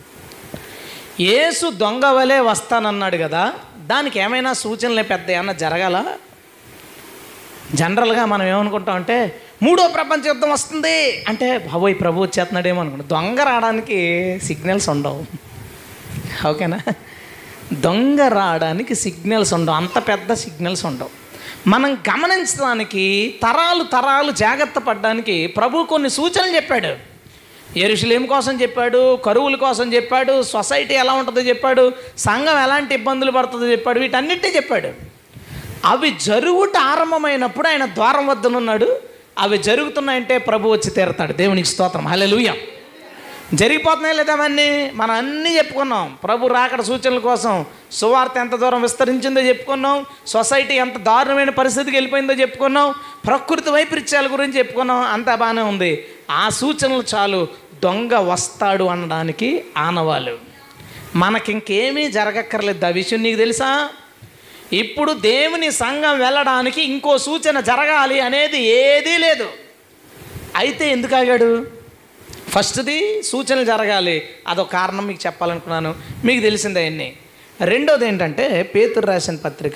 యేసు దొంగ వలె వస్తానన్నాడు కదా దానికి ఏమైనా సూచనలే పెద్ద ఏమన్నా జరగాల జనరల్గా మనం ఏమనుకుంటాం అంటే మూడో ప్రపంచ యుద్ధం వస్తుంది అంటే బాబోయ్ ప్రభు వచ్చేస్తున్నాడేమో అనుకుంటాం దొంగ రావడానికి సిగ్నల్స్ ఉండవు ఓకేనా దొంగ రావడానికి సిగ్నల్స్ ఉండవు అంత పెద్ద సిగ్నల్స్ ఉండవు మనం గమనించడానికి తరాలు తరాలు జాగ్రత్త పడడానికి ప్రభు కొన్ని సూచనలు చెప్పాడు ఎరుషులేం కోసం చెప్పాడు కరువుల కోసం చెప్పాడు సొసైటీ ఎలా ఉంటుందో చెప్పాడు సంఘం ఎలాంటి ఇబ్బందులు పడుతుందో చెప్పాడు వీటన్నిటినీ చెప్పాడు అవి జరుగుట ఆరంభమైనప్పుడు ఆయన ద్వారం వద్దనున్నాడు అవి జరుగుతున్నాయంటే ప్రభు వచ్చి తీరతాడు దేవునికి స్తోత్రం హల్లెలూయా జరిగిపోతున్నాయి లేదా అవన్నీ మనం అన్నీ చెప్పుకున్నాం ప్రభు రాకడ సూచనల కోసం సువార్త ఎంత దూరం విస్తరించిందో చెప్పుకున్నాం సొసైటీ ఎంత దారుణమైన పరిస్థితికి వెళ్ళిపోయిందో చెప్పుకున్నాం ప్రకృతి వైపరీత్యాల గురించి చెప్పుకున్నాం అంతా బాగానే ఉంది ఆ సూచనలు చాలు దొంగ వస్తాడు అనడానికి ఆనవాళ్ళు మనకింకేమీ జరగక్కర్లేదు ఆ విషయం నీకు తెలుసా ఇప్పుడు దేవుని సంఘం వెళ్ళడానికి ఇంకో సూచన జరగాలి అనేది ఏదీ లేదు అయితే ఎందుకు ఆగాడు ఫస్ట్ది సూచనలు జరగాలి అదొక కారణం మీకు చెప్పాలనుకున్నాను మీకు తెలిసిందే అన్ని రెండోది ఏంటంటే పేతురు రాసిన పత్రిక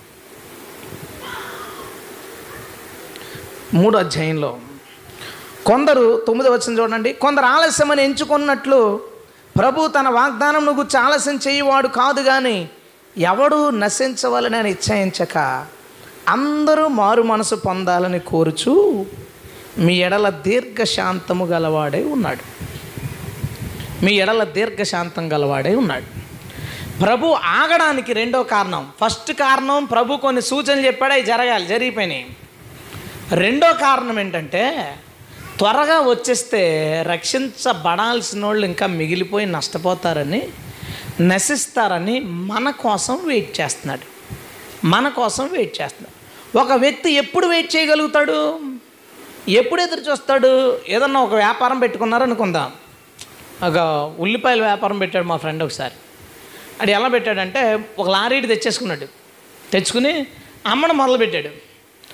మూడో అధ్యాయంలో కొందరు తొమ్మిది వచ్చిన చూడండి కొందరు ఆలస్యమని ఎంచుకున్నట్లు ప్రభు తన వాగ్దానం నువ్వు ఆలస్యం చేయవాడు కాదు కానీ ఎవడు నశించవాలని అని ఇచ్చాయించక అందరూ మారు మనసు పొందాలని కోరుచు మీ ఎడల దీర్ఘశాంతము గలవాడే ఉన్నాడు మీ ఎడల దీర్ఘశాంతం గలవాడే ఉన్నాడు ప్రభు ఆగడానికి రెండో కారణం ఫస్ట్ కారణం ప్రభు కొన్ని సూచనలు చెప్పాడు అవి జరగాలి జరిగిపోయినాయి రెండో కారణం ఏంటంటే త్వరగా వచ్చేస్తే రక్షించబడాల్సిన వాళ్ళు ఇంకా మిగిలిపోయి నష్టపోతారని నశిస్తారని మన కోసం వెయిట్ చేస్తున్నాడు మన కోసం వెయిట్ చేస్తున్నాడు ఒక వ్యక్తి ఎప్పుడు వెయిట్ చేయగలుగుతాడు ఎప్పుడు ఎదురు చూస్తాడు ఏదన్నా ఒక వ్యాపారం పెట్టుకున్నారు అనుకుందాం ఒక ఉల్లిపాయల వ్యాపారం పెట్టాడు మా ఫ్రెండ్ ఒకసారి అది ఎలా పెట్టాడంటే ఒక లారీ తెచ్చేసుకున్నాడు తెచ్చుకుని అమ్మడం మొదలుపెట్టాడు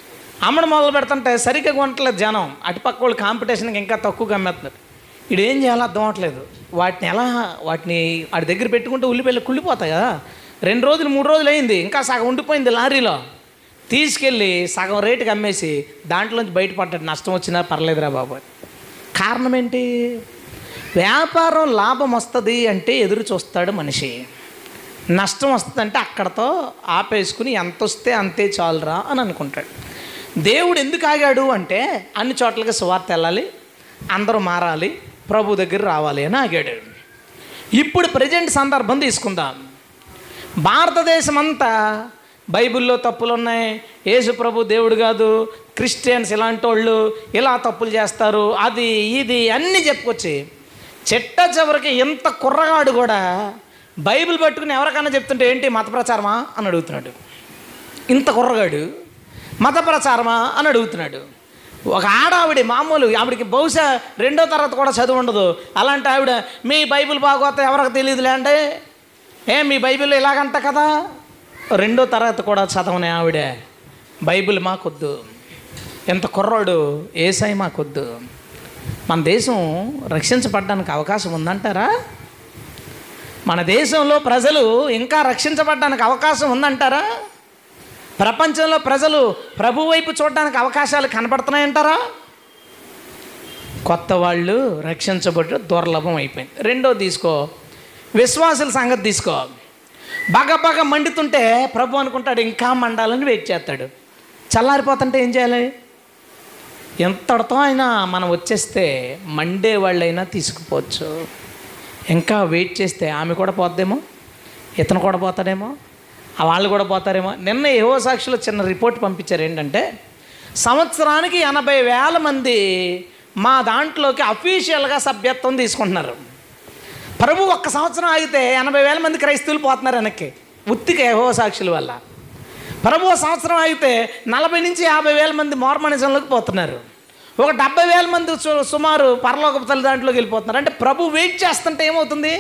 అమ్మడం మొదలు పెడుతుంటే సరిగ్గా కొనట్లేదు జనం అటుపక్క వాళ్ళు కాంపిటీషన్కి ఇంకా తక్కువగా అమ్మేస్తున్నారు ఇది ఏం చేయాలో అర్థం అవట్లేదు వాటిని ఎలా వాటిని వాడి దగ్గర పెట్టుకుంటే ఉల్లిపాయలు కుళ్ళిపోతాయి కదా రెండు రోజులు మూడు రోజులు అయింది ఇంకా సగం ఉండిపోయింది లారీలో తీసుకెళ్ళి సగం రేటుకి అమ్మేసి దాంట్లోంచి బయటపడ్డాడు నష్టం వచ్చినా పర్లేదురా బాబు అని. కారణం ఏంటి వ్యాపారం లాభం వస్తుంది అంటే ఎదురు చూస్తాడు మనిషి నష్టం వస్తుందంటే అక్కడతో ఆపేసుకుని ఎంత వస్తే అంతే చాలురా అని అనుకుంటాడు దేవుడు ఎందుకు ఆగాడు అంటే అన్ని చోట్లకి సువార్త వెళ్ళాలి అందరూ మారాలి ప్రభు దగ్గర రావాలి అని ఆగాడు ఇప్పుడు ప్రజెంట్ సందర్భం తీసుకుందాం భారతదేశం అంతా బైబిల్లో తప్పులు ఉన్నాయి యేసు ప్రభు దేవుడు కాదు క్రిస్టియన్స్ ఇలాంటి వాళ్ళు ఇలా తప్పులు చేస్తారు అది ఇది అన్నీ చెప్పుకొచ్చి చెట్ట చివరికి ఇంత కుర్రగాడు కూడా బైబిల్ పట్టుకుని ఎవరికైనా చెప్తుంటే ఏంటి మత ప్రచారమా అని అడుగుతున్నాడు ఇంత కుర్రగాడు మత ప్రచారమా అని అడుగుతున్నాడు ఒక ఆడావిడి మామూలు ఆవిడకి బహుశా రెండో తరగతి కూడా చదువు ఉండదు అలాంటి ఆవిడ మీ బైబిల్ బాగోతే ఎవరికి తెలియదులే అంటే ఏ మీ బైబిల్ ఇలాగంట కదా రెండో తరగతి కూడా చదవని ఆవిడే బైబిల్ మాకొద్దు ఎంత కుర్రోడు ఏసై మాకొద్దు మన దేశం రక్షించబడడానికి అవకాశం ఉందంటారా మన దేశంలో ప్రజలు ఇంకా రక్షించబడడానికి అవకాశం ఉందంటారా ప్రపంచంలో ప్రజలు ప్రభు వైపు చూడడానికి అవకాశాలు కనపడుతున్నాయంటారా కొత్త వాళ్ళు రక్షించబడి దుర్లభం అయిపోయింది రెండో తీసుకో విశ్వాసుల సంగతి తీసుకో బాగా బాగా మండుతుంటే ప్రభు అనుకుంటాడు ఇంకా మండాలని వెయిట్ చేస్తాడు చల్లారిపోతుంటే ఏం చేయాలి ఎంతటితో అయినా మనం వచ్చేస్తే మండే వాళ్ళైనా తీసుకుపోవచ్చు ఇంకా వెయిట్ చేస్తే ఆమె కూడా పోద్దేమో ఇతను కూడా పోతాడేమో ఆ వాళ్ళు కూడా పోతారేమో నిన్న ఏవో సాక్షులు చిన్న రిపోర్ట్ పంపించారు ఏంటంటే సంవత్సరానికి ఎనభై వేల మంది మా దాంట్లోకి అఫీషియల్గా సభ్యత్వం తీసుకుంటున్నారు ప్రభు ఒక్క సంవత్సరం ఆగితే ఎనభై వేల మంది క్రైస్తవులు పోతున్నారు వెనక్కి ఉత్తిక ఏవో సాక్షుల వల్ల ప్రభు ఒక సంవత్సరం ఆగితే నలభై నుంచి యాభై వేల మంది మోర్మనిజంలోకి పోతున్నారు ఒక డెబ్బై వేల మంది సు- సుమారు పరలోక తల్లి దాంట్లోకి వెళ్ళిపోతున్నారు అంటే ప్రభు వెయిట్ చేస్తుంటే ఏమవుతుంది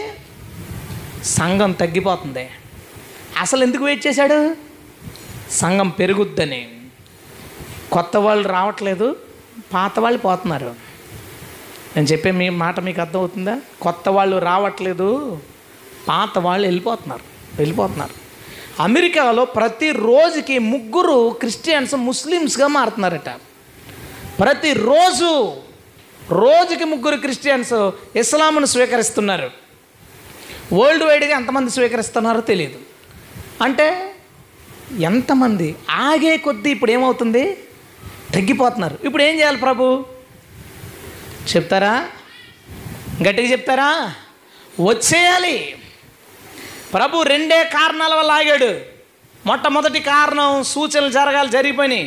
సంఘం తగ్గిపోతుంది అసలు ఎందుకు వెయిట్ చేశాడు సంఘం పెరుగుద్దని కొత్త వాళ్ళు రావట్లేదు పాత వాళ్ళు పోతున్నారు నేను చెప్పే మీ మాట మీకు అర్థమవుతుందా కొత్త వాళ్ళు రావట్లేదు పాత వాళ్ళు వెళ్ళిపోతున్నారు వెళ్ళిపోతున్నారు అమెరికాలో ప్రతి రోజుకి ముగ్గురు క్రిస్టియన్స్ ముస్లిమ్స్గా మారుతున్నారట ప్రతిరోజు రోజుకి ముగ్గురు క్రిస్టియన్స్ ఇస్లాంను స్వీకరిస్తున్నారు వరల్డ్ వైడ్గా ఎంతమంది స్వీకరిస్తున్నారో తెలియదు అంటే ఎంతమంది ఆగే కొద్దీ ఇప్పుడు ఏమవుతుంది తగ్గిపోతున్నారు ఇప్పుడు ఏం చేయాలి ప్రభు చెప్తారా గట్టిగా చెప్తారా వచ్చేయాలి ప్రభు రెండే కారణాల వల్ల ఆగాడు మొట్టమొదటి కారణం సూచనలు జరగాలి జరిగిపోయినాయి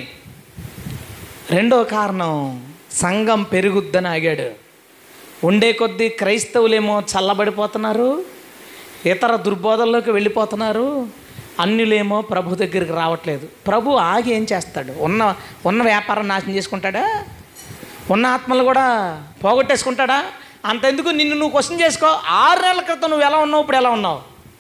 రెండో కారణం సంఘం పెరుగుద్దని ఆగాడు ఉండే కొద్దీ క్రైస్తవులేమో చల్లబడిపోతున్నారు ఇతర దుర్బోధల్లోకి వెళ్ళిపోతున్నారు అన్యులేమో ప్రభు దగ్గరికి రావట్లేదు ప్రభు ఆగి ఏం చేస్తాడు ఉన్న ఉన్న వ్యాపారం నాశనం చేసుకుంటాడా ఉన్న ఆత్మలు కూడా పోగొట్టేసుకుంటాడా అంతెందుకు నిన్ను నువ్వు క్వశ్చన్ చేసుకో ఆరు నెలల క్రితం నువ్వు ఎలా ఉన్నావు ఇప్పుడు ఎలా ఉన్నావు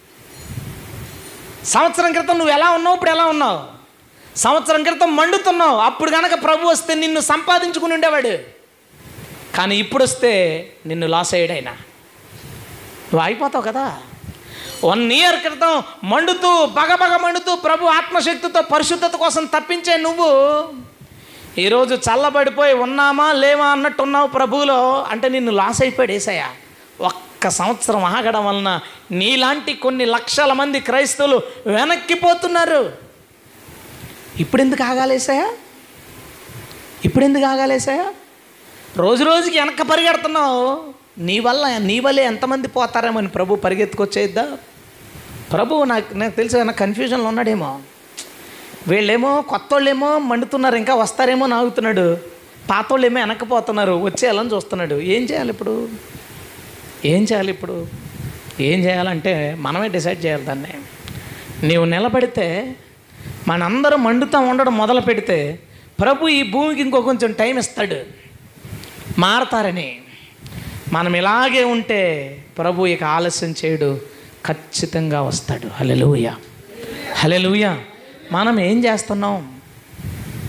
సంవత్సరం క్రితం నువ్వు ఎలా ఉన్నావు ఇప్పుడు ఎలా ఉన్నావు సంవత్సరం క్రితం మండుతున్నావు అప్పుడు కనుక ప్రభు వస్తే నిన్ను సంపాదించుకుని ఉండేవాడు కానీ ఇప్పుడు వస్తే నిన్ను లాస్ అయ్యాడైనా నువ్వు అయిపోతావు కదా వన్ ఇయర్ క్రితం మండుతూ బగబగ మండుతూ ప్రభు ఆత్మశక్తితో పరిశుద్ధత కోసం తప్పించే నువ్వు ఈరోజు చల్లబడిపోయి ఉన్నామా లేవా అన్నట్టు ఉన్నావు ప్రభువులో అంటే నిన్ను లాస్ అయిపోయాడు ఏసయ్య ఒక్క సంవత్సరం ఆగడం వలన నీలాంటి కొన్ని లక్షల మంది క్రైస్తవులు వెనక్కిపోతున్నారు ఇప్పుడు ఎందుకు ఆగాలేసాయా ఇప్పుడు ఎందుకు ఆగాలేసాయా రోజు రోజుకి వెనక్కి పరిగెడుతున్నావు నీ వల్ల నీ వల్లే ఎంతమంది పోతారేమని ప్రభు పరిగెత్తుకొచ్చేద్దా ప్రభు నాకు నాకు తెలిసి ఏమైనా కన్ఫ్యూజన్లో ఉన్నాడేమో వీళ్ళేమో కొత్త వాళ్ళేమో మండుతున్నారు ఇంకా వస్తారేమో నాగుతున్నాడు పాత వాళ్ళేమో వెనక్కిపోతున్నారు వచ్చేయాలని చూస్తున్నాడు ఏం చేయాలి ఇప్పుడు ఏం చేయాలి ఇప్పుడు ఏం చేయాలంటే మనమే డిసైడ్ చేయాలి దాన్ని నీవు నిలబడితే మనందరం మండుతా ఉండడం మొదలు పెడితే ప్రభు ఈ భూమికి ఇంకో కొంచెం టైం ఇస్తాడు మారతారని మనం ఇలాగే ఉంటే ప్రభు ఇక ఆలస్యం చేయడు ఖచ్చితంగా వస్తాడు హలెలుయ హలెలుయ మనం ఏం చేస్తున్నాం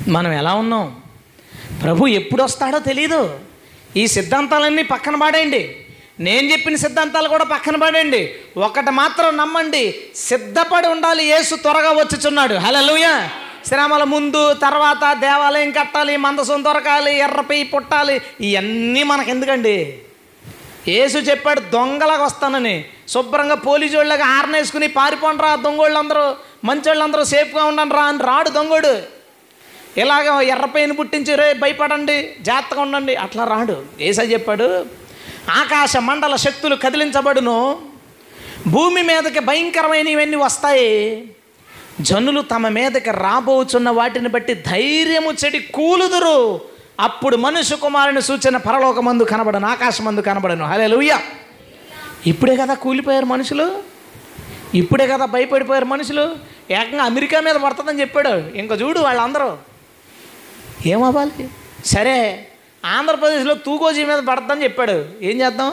మనం ఎలా ఉన్నాం ప్రభు ఎప్పుడు వస్తాడో తెలీదు ఈ సిద్ధాంతాలన్నీ పక్కన పాడేయండి నేను చెప్పిన సిద్ధాంతాలు కూడా పక్కన పడేయండి ఒకటి మాత్రం నమ్మండి సిద్ధపడి ఉండాలి యేసు త్వరగా వచ్చుచున్నాడు హలోయ శ్రమల ముందు తర్వాత దేవాలయం కట్టాలి మందసం దొరకాలి ఎర్రపై పుట్టాలి ఇవన్నీ మనకెందుకండి యేసు చెప్పాడు దొంగలాగా వస్తానని శుభ్రంగా పోలీసు వాళ్ళగా హార్నేసుకుని పారిపోండి రా దొంగోళ్ళందరూ మంచి వాళ్ళందరూ సేఫ్గా ఉండండి రా అని రాడు దొంగోడు ఇలాగ ఎర్రపైన పుట్టించి రే భయపడండి జాగ్రత్తగా ఉండండి అట్లా రాడు ఏసై చెప్పాడు ఆకాశ మండల శక్తులు కదిలించబడును భూమి మీదకి భయంకరమైనవన్నీ వస్తాయి జనులు తమ మీదకి రాబోచున్న వాటిని బట్టి ధైర్యము చెడి కూలుదురు అప్పుడు మనుష్య కుమారుని సూచన పరలోకమందు కనబడను ఆకాశమందు కనబడను హలే ఇప్పుడే కదా కూలిపోయారు మనుషులు ఇప్పుడే కదా భయపడిపోయారు మనుషులు ఏకంగా అమెరికా మీద పడుతుందని చెప్పాడు ఇంకా చూడు వాళ్ళందరూ ఏమవ్వాలి సరే ఆంధ్రప్రదేశ్లో తూకోజీ మీద పడద్దని చెప్పాడు ఏం చేద్దాం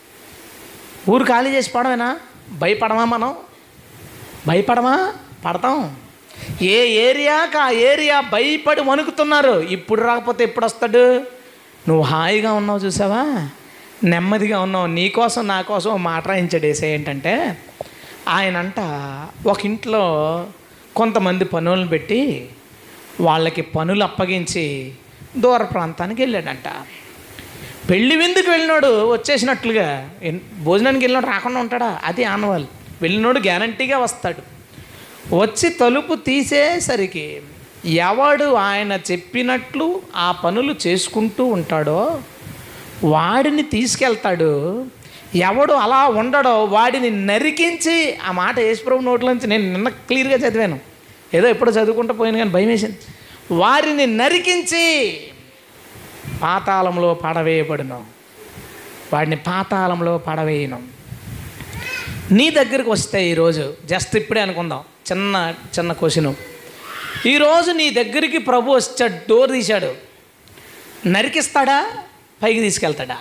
ఊరు ఖాళీ చేసి పడమేనా భయపడమా మనం భయపడమా పడతాం ఏ ఏరియాకి ఆ ఏరియా భయపడి వణుకుతున్నారు ఇప్పుడు రాకపోతే ఎప్పుడు వస్తాడు నువ్వు హాయిగా ఉన్నావు చూసావా నెమ్మదిగా ఉన్నావు నీ కోసం నా కోసం ఓ మాట రాయించాడు ఏసే ఏంటంటే ఆయనంట ఒక ఇంట్లో కొంతమంది పనులను పెట్టి వాళ్ళకి పనులు అప్పగించి దూర ప్రాంతానికి వెళ్ళాడంట పెళ్లి విందుకు వెళ్ళినోడు వచ్చేసినట్లుగా ఎన్- భోజనానికి వెళ్ళినోడు రాకుండా ఉంటాడా అది ఆనవాళ్ళు వెళ్ళినోడు గ్యారంటీగా వస్తాడు వచ్చి తలుపు తీసేసరికి ఎవడు ఆయన చెప్పినట్లు ఆ పనులు చేసుకుంటూ ఉంటాడో వాడిని తీసుకెళ్తాడు ఎవడు అలా ఉండడో వాడిని నరికించి ఆ మాట యేసుప్రభు నోట్లోంచి నేను నిన్న క్లియర్గా చదివాను ఏదో ఎప్పుడో చదువుకుంటూ పోయాను కానీ భయం వేసింది వారిని నరికించి పాతాళంలో పడవేయబడును వాడిని పాతాళంలో పడవేయను నీ దగ్గరికి వస్తే ఈరోజు జస్ట్ ఇప్పుడే అనుకుందాం చిన్న చిన్న క్వశ్చన్ ఈరోజు నీ దగ్గరికి ప్రభు వచ్చాడు డోర్ తీశాడు నరికిస్తాడా పైకి తీసుకెళ్తాడా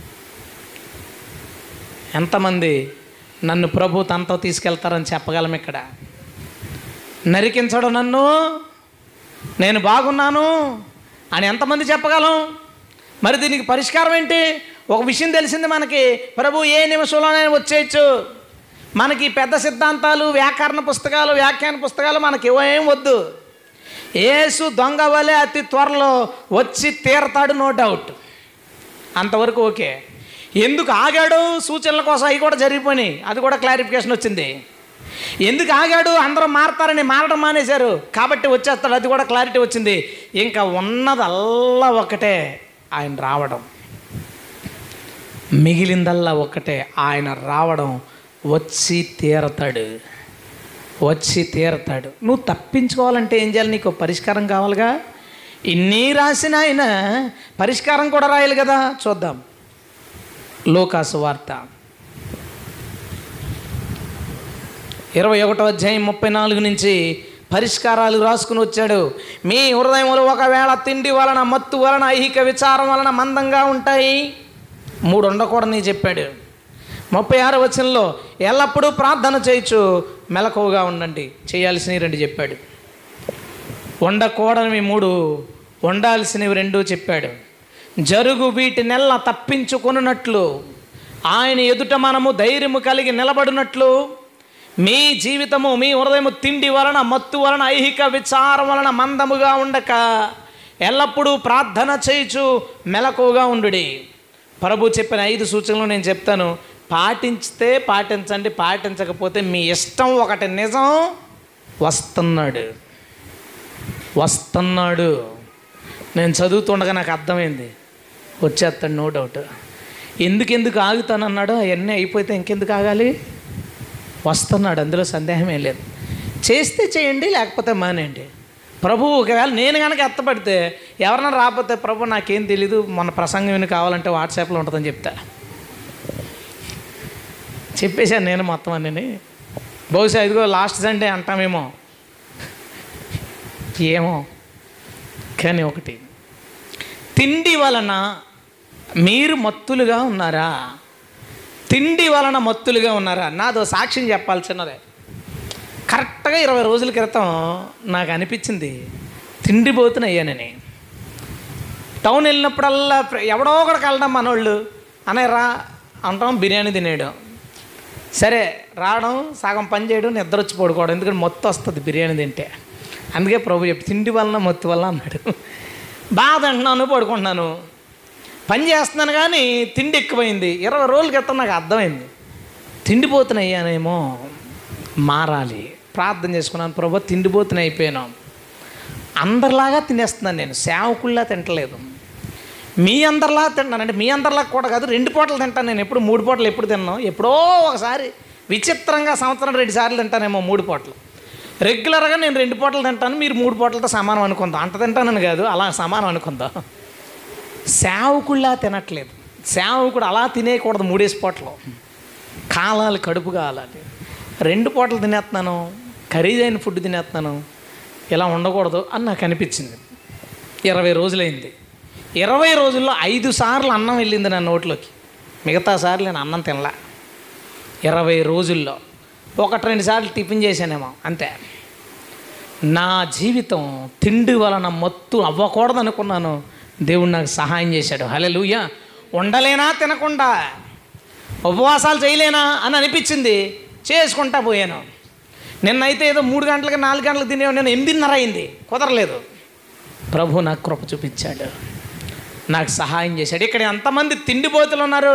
ఎంతమంది నన్ను ప్రభు తనతో తీసుకెళ్తారని చెప్పగలం ఇక్కడ నరికించడు నన్ను నేను బాగున్నాను అని ఎంతమంది చెప్పగలం మరి దీనికి పరిష్కారం ఏంటి ఒక విషయం తెలిసింది మనకి ప్రభు ఏ నిమిషంలోనైనా వచ్చేయచ్చు మనకి పెద్ద సిద్ధాంతాలు వ్యాకరణ పుస్తకాలు వ్యాఖ్యాన పుస్తకాలు మనకి ఏం వద్దు ఏసు దొంగ వలె అతి త్వరలో వచ్చి తీరతాడు నో డౌట్ అంతవరకు ఓకే ఎందుకు ఆగాడు సూచనల కోసం అవి కూడా జరిగిపోయినాయి అది కూడా క్లారిఫికేషన్ వచ్చింది ఎందుకు ఆగాడు అందరూ మారతారని మారడం మానేశారు కాబట్టి వచ్చేస్తాడు అది కూడా క్లారిటీ వచ్చింది ఇంకా ఉన్నదల్లా ఒకటే ఆయన రావడం మిగిలిందల్లా ఒకటే ఆయన రావడం వచ్చి తీరతాడు వచ్చి తీరతాడు నువ్వు తప్పించుకోవాలంటే ఏం చేయాలి నీకు పరిష్కారం కావాలిగా ఇన్ని రాసిన ఆయన పరిష్కారం కూడా రాయాలి కదా చూద్దాం లోకాసు వార్త ఇరవై ఒకటో అధ్యాయం ముప్పై నాలుగు నుంచి పరిష్కారాలు రాసుకుని వచ్చాడు మీ హృదయములు ఒకవేళ తిండి వలన మత్తు వలన ఐహిక విచారం వలన మందంగా ఉంటాయి మూడు ఉండకూడని చెప్పాడు ముప్పై ఆరు వచనంలో ఎల్లప్పుడూ ప్రార్థన చేయొచ్చు మెలకువగా ఉండండి చేయాల్సినవి రెండు చెప్పాడు వండకూడనివి మూడు వండాల్సినవి రెండు చెప్పాడు జరుగు వీటి నెల తప్పించుకొనున్నట్లు ఆయన ఎదుట మనము ధైర్యము కలిగి నిలబడినట్లు మీ జీవితము మీ హృదయము తిండి వలన మత్తు వలన ఐహిక విచారం వలన మందముగా ఉండక ఎల్లప్పుడూ ప్రార్థన చేయుచు మెలకువగా ఉండుడి ప్రభు చెప్పిన ఐదు సూచనలు నేను చెప్తాను పాటించితే పాటించండి పాటించకపోతే మీ ఇష్టం ఒకటి నిజం వస్తున్నాడు వస్తున్నాడు నేను చదువుతుండగా నాకు అర్థమైంది వచ్చేస్తాడు నో డౌట్ ఎందుకు ఎందుకు ఆగుతానన్నాడు అవన్నీ అయిపోతే ఇంకెందుకు ఆగాలి వస్తున్నాడు అందులో సందేహం ఏం లేదు చేస్తే చేయండి లేకపోతే మానేయండి ప్రభు ఒకవేళ నేను కనుక ఎత్తపడితే ఎవరైనా రాకపోతే ప్రభు నాకేం తెలీదు మన ప్రసంగం విని కావాలంటే వాట్సాప్లో ఉంటుందని చెప్తా చెప్పేశాను నేను మొత్తం అన్నీ బహుశా ఇదిగో లాస్ట్ సండే అంటామేమో ఏమో కానీ ఒకటి తిండి వలన మీరు మత్తులుగా ఉన్నారా తిండి వలన మత్తులుగా ఉన్నారా నాదో సాక్ష్యం చెప్పాల్సినదే కరెక్ట్గా ఇరవై రోజుల క్రితం నాకు అనిపించింది తిండిపోతున్న అయ్యానని టౌన్ వెళ్ళినప్పుడల్లా ప్ర- ఎవడో ఒకడికి వెళ్ళడం మనోళ్ళు అనే రా అంటాం బిర్యానీ తినేయడం సరే రావడం సగం పని చేయడం నిద్ర వచ్చి పడుకోవడం ఎందుకంటే మొత్తం వస్తుంది బిర్యానీ తింటే అందుకే ప్రభు చెప్పి తిండి వలన మొత్తం వల్ల అన్నాడు బాగా తింటున్నాను పడుకుంటున్నాను పని చేస్తున్నాను కానీ తిండి ఎక్కువైంది ఇరవై రోజుల క్రితం నాకు అర్థమైంది తిండిపోతున్న అయ్యానేమో మారాలి ప్రార్థన చేసుకున్నాను ప్రభు తిండిపోతున్న అయిపోయాను అందరిలాగా తినేస్తున్నాను నేను సేవకుల్లా తింటలేదు మీ అందరిలా తింటాను అంటే మీ అందరిలా కూడా కాదు రెండు పూటలు తింటాను నేను ఎప్పుడు మూడు పూటలు ఎప్పుడు తిన్నాను ఎప్పుడో ఒకసారి విచిత్రంగా సంవత్సరం రెండు సార్లు తింటానేమో మూడు పూటలు రెగ్యులర్గా నేను రెండు పూటలు తింటాను మీరు మూడు పూటలతో సమానం అనుకుందాం అంత తింటానని కాదు అలా సమానం అనుకుందాం సేవకుల్లా తినట్లేదు సేవకుడు అలా తినేయకూడదు మూడేసి పూటలు కాలాలు కడుపు కాలాలి రెండు పూటలు తినేస్తున్నాను ఖరీదైన ఫుడ్ తినేస్తున్నాను ఇలా ఉండకూడదు అని నాకు అనిపించింది ఇరవై రోజులైంది ఇరవై రోజుల్లో ఐదు సార్లు అన్నం వెళ్ళింది నా నోట్లోకి మిగతా సార్లు నేను అన్నం తినలా ఇరవై రోజుల్లో ఒకటి రెండు సార్లు టిఫిన్ చేశానేమో అంతే నా జీవితం తిండి వలన మత్తు అవ్వకూడదు అనుకున్నాను దేవుడు నాకు సహాయం చేశాడు హలెలుయ్య ఉండలేనా తినకుండా ఉపవాసాలు చేయలేనా అని అనిపించింది చేసుకుంటా పోయాను నిన్నైతే ఏదో మూడు గంటలకి నాలుగు గంటలకు తినేవాడు నేను ఎనిమిదిన్నర అయింది కుదరలేదు ప్రభు నాకు కృప చూపించాడు నాకు సహాయం చేశాడు ఇక్కడ ఎంతమంది తిండిపోతులు ఉన్నారు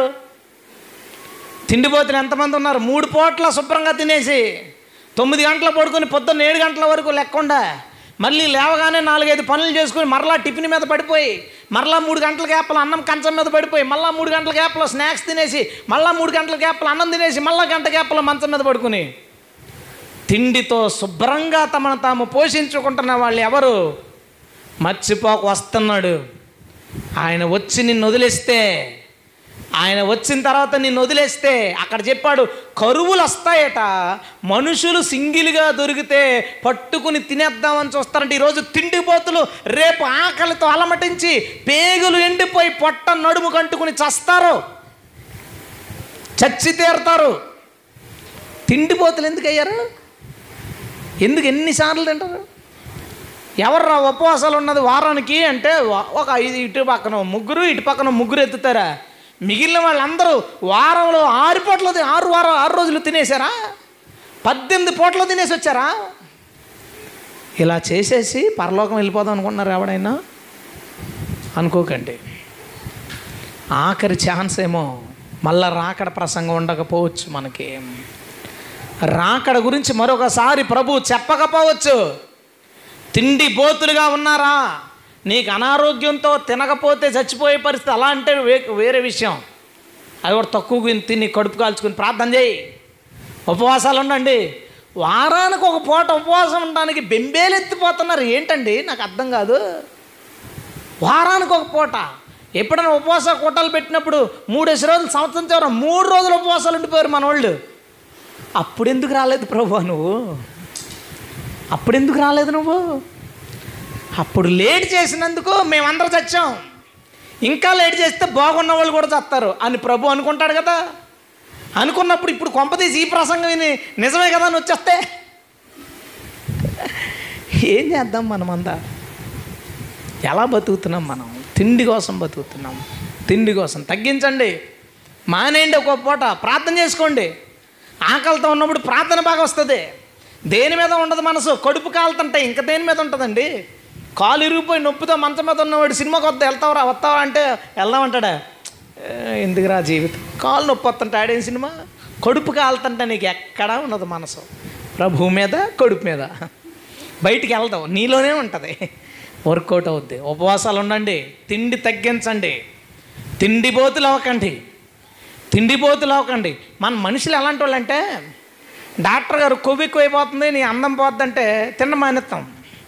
తిండిపోతులు ఎంతమంది ఉన్నారు మూడు పూట్ల శుభ్రంగా తినేసి తొమ్మిది గంటల పడుకొని పొద్దున్న ఏడు గంటల వరకు లెక్కుండా మళ్ళీ లేవగానే నాలుగైదు పనులు చేసుకుని మరలా టిఫిన్ మీద పడిపోయి మరలా మూడు గంటల గ్యాప్లో అన్నం కంచం మీద పడిపోయి మళ్ళీ మూడు గంటల గ్యాప్లో స్నాక్స్ తినేసి మళ్ళీ మూడు గంటల గ్యాప్లో అన్నం తినేసి మళ్ళీ గంట గ్యాప్లో మంచం మీద పడుకుని తిండితో శుభ్రంగా తమను తాము పోషించుకుంటున్న వాళ్ళు ఎవరు మర్చిపోక వస్తున్నాడు ఆయన వచ్చి నిన్ను వదిలేస్తే ఆయన వచ్చిన తర్వాత నిన్ను వదిలేస్తే అక్కడ చెప్పాడు కరువులు వస్తాయట మనుషులు సింగిల్గా దొరికితే పట్టుకుని తినేద్దామని చూస్తారంటే ఈరోజు తిండిపోతులు రేపు ఆకలితో అలమటించి పేగులు ఎండిపోయి పొట్ట నడుము కంటుకుని చస్తారు చచ్చి తీరుతారు తిండిపోతులు ఎందుకు అయ్యారు ఎందుకు ఎన్నిసార్లు తింటారు ఎవర్రా ఉపవాసాలు ఉన్నది వారానికి అంటే వ- ఒక ఐదు ఇటు పక్కన ముగ్గురు ఇటు పక్కన ముగ్గురు ఎత్తుతారా మిగిలిన వాళ్ళందరూ వారంలో ఆరు పూటలు తి- ఆరు వారం ఆరు రోజులు తినేశారా పద్దెనిమిది పూటలు తినేసి వచ్చారా ఇలా చేసేసి పరలోకం వెళ్ళిపోదాం అనుకుంటున్నారు ఎవడైనా అనుకోకండి ఆఖరి ఛాన్స్ ఏమో మళ్ళా రాకడ ప్రసంగం ఉండకపోవచ్చు మనకి రాకడ గురించి మరొకసారి ప్రభు చెప్పకపోవచ్చు తిండి బోతులుగా ఉన్నారా నీకు అనారోగ్యంతో తినకపోతే చచ్చిపోయే పరిస్థితి అలా అంటే వే- వేరే విషయం అది కూడా తక్కువ తిని కడుపు కాల్చుకుని ప్రార్థన చేయి ఉపవాసాలు ఉండండి వారానికి ఒక పూట ఉపవాసం ఉండడానికి బెంబేలు ఎత్తిపోతున్నారు ఏంటండి నాకు అర్థం కాదు వారానికి ఒక పూట ఎప్పుడైనా ఉపవాస కూటలు పెట్టినప్పుడు మూడేసి రోజులు సంవత్సరం చివర మూడు రోజులు ఉపవాసాలు ఉండిపోయారు మన వాళ్ళు అప్పుడు ఎందుకు రాలేదు ప్రభు నువ్వు అప్పుడు ఎందుకు రాలేదు నువ్వు అప్పుడు లేట్ చేసినందుకు మేమందరం చచ్చాం ఇంకా లేట్ చేస్తే బాగున్న వాళ్ళు కూడా చస్తారు అని ప్రభు అనుకుంటాడు కదా అనుకున్నప్పుడు ఇప్పుడు కొంపతీసి ఈ ప్రసంగం విని నిజమే కదా అని వచ్చేస్తే ఏం చేద్దాం మనమంతా ఎలా బతుకుతున్నాం మనం తిండి కోసం బతుకుతున్నాం తిండి కోసం తగ్గించండి మానేయండి ఒక పూట ప్రార్థన చేసుకోండి ఆకలితో ఉన్నప్పుడు ప్రార్థన బాగా వస్తుంది దేని మీద ఉండదు మనసు కడుపు కాలుతుంటే ఇంకా దేని మీద ఉంటుందండి కాలు ఇరిగిపోయి నొప్పితో మంచం మీద ఉన్నవాడు సినిమాకి వద్ద వెళ్తావరా వస్తావా అంటే వెళ్దామంటాడా "ఏ, ఎందుకురా జీవితం కాలు నొప్పి వస్తుంటే ఆడేం సినిమా కడుపు కాలుతుంటే నీకు ఎక్కడా ఉండదు మనసు ప్రభు మీద కడుపు మీద బయటికి వెళ్దాం నీలోనే ఉంటుంది వర్కౌట్ అవుద్ది ఉపవాసాలు ఉండండి తిండి తగ్గించండి తిండిపోతులు అవ్వకండి తిండిపోతులు అవ్వకండి మన మనుషులు ఎలాంటి వాళ్ళు అంటే డాక్టర్ గారు కొవ్వు ఎక్కువైపోతుంది నీ అందం పోద్దంటే తినడం మానేస్తాం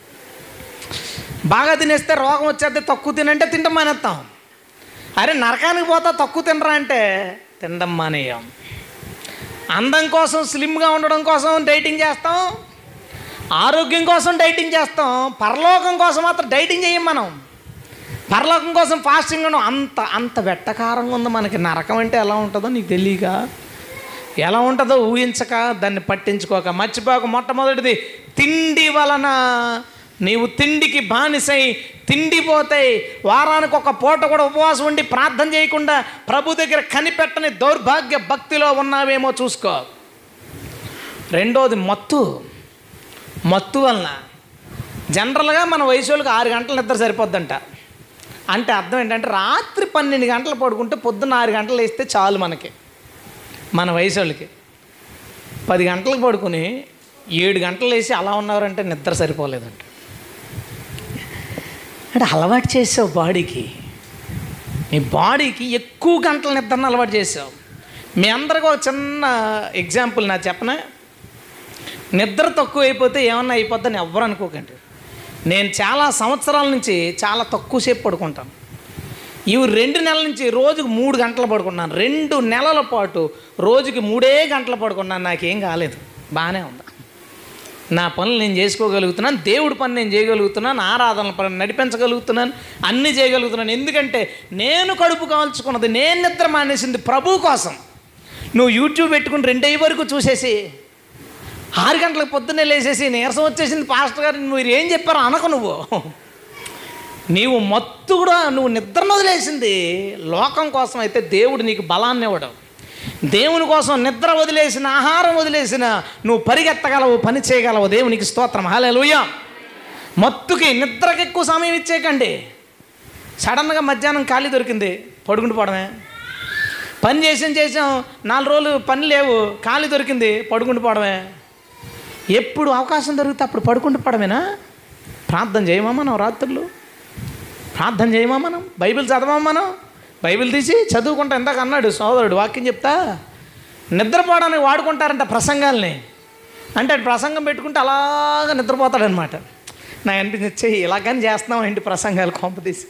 బాగా తినేస్తే రోగం వచ్చేస్తే తక్కువ తినంటే తినడం మానేస్తాం అరే నరకానికి పోతా తక్కువ తినరా అంటే తినడం మానేయం అందం కోసం స్లిమ్గా ఉండడం కోసం డైటింగ్ చేస్తాం ఆరోగ్యం కోసం డైటింగ్ చేస్తాం పరలోకం కోసం మాత్రం డైటింగ్ చేయం మనం పరలోకం కోసం ఫాస్టింగ్ ఉండడం అంత అంత వెట్టకారంగా ఉంది మనకి నరకం అంటే ఎలా ఉంటుందో నీకు తెలియక ఎలా ఉంటుందో ఊహించక దాన్ని పట్టించుకోక మర్చిపోక మొట్టమొదటిది తిండి వలన నీవు తిండికి బానిసై తిండి పోతాయి వారానికి ఒక పూట కూడా ఉపవాసం ఉండి ప్రార్థన చేయకుండా ప్రభు దగ్గర కనిపెట్టని దౌర్భాగ్య భక్తిలో ఉన్నావేమో చూసుకో రెండోది మత్తు మత్తు వలన జనరల్గా మన వయసు వాళ్ళకి ఆరు గంటల నిద్ర సరిపోద్దంట అంటే అర్థం ఏంటంటే రాత్రి పన్నెండు గంటలు పడుకుంటే పొద్దున్న ఆరు గంటలు వేస్తే చాలు మనకి మన వయసు వాళ్ళకి పది గంటలకు పడుకుని ఏడు గంటలు వేసి అలా ఉన్నారంటే నిద్ర సరిపోలేదంట అంటే అలవాటు చేసావు బాడీకి నీ బాడీకి ఎక్కువ గంటల నిద్రను అలవాటు చేసావు మీ అందరికీ ఒక చిన్న ఎగ్జాంపుల్ నా చెప్పనా నిద్ర తక్కువ అయిపోతే ఏమన్నా అయిపోద్దని ఎవ్వరు అనుకోకండి నేను చాలా సంవత్సరాల నుంచి చాలా తక్కువసేపు పడుకుంటాను ఇవి రెండు నెలల నుంచి రోజుకు మూడు గంటలు పడుకున్నాను రెండు నెలల పాటు రోజుకి మూడే గంటలు పడుకున్నాను నాకేం కాలేదు బాగానే ఉంది నా పనులు నేను చేసుకోగలుగుతున్నాను దేవుడి పని నేను చేయగలుగుతున్నాను ఆరాధనల పని నడిపించగలుగుతున్నాను అన్నీ చేయగలుగుతున్నాను ఎందుకంటే నేను కడుపు కాల్చుకున్నది నేను నిద్ర మానేసింది ప్రభు కోసం నువ్వు యూట్యూబ్ పెట్టుకుని రెండయ్య వరకు చూసేసి ఆరు గంటలకు పొద్దున్నే లేచేసి నీరసం వచ్చేసింది పాస్టర్ గారు మీరు ఏం చెప్పారో అనకు నువ్వు నీవు మత్తు కూడా నువ్వు నిద్రను వదిలేసింది లోకం కోసం అయితే దేవుడు నీకు బలాన్ని ఇవ్వడం దేవుని కోసం నిద్ర వదిలేసిన ఆహారం వదిలేసిన నువ్వు పరిగెత్తగలవు పని చేయగలవు దేవునికి స్తోత్రం హాలేలుయ మత్తుకి నిద్రకి ఎక్కువ సమయం ఇచ్చేయకండి సడన్గా మధ్యాహ్నం ఖాళీ దొరికింది పడుకుంటూ పోవడమే పని చేసాం చేసాం నాలుగు రోజులు పని లేవు ఖాళీ దొరికింది పడుకుంటూ పోవడమే ఎప్పుడు అవకాశం దొరికితే అప్పుడు పడుకుంటూ పోవడమేనా ప్రార్థన చేయమా మనం రాత్రులు ప్రార్థన చేయమా మనం బైబిల్ చదవమా మనం బైబిల్ తీసి చదువుకుంటా ఇందాక అన్నాడు సోదరుడు వాక్యం చెప్తా నిద్రపోవడానికి వాడుకుంటారంట ప్రసంగాల్ని అంటే అటు ప్రసంగం పెట్టుకుంటే అలాగా నిద్రపోతాడనమాట నాకు అనిపించింది చెయ్యి ఇలాగని చేస్తున్నాం ఏంటి ప్రసంగాలు కొంప తీసి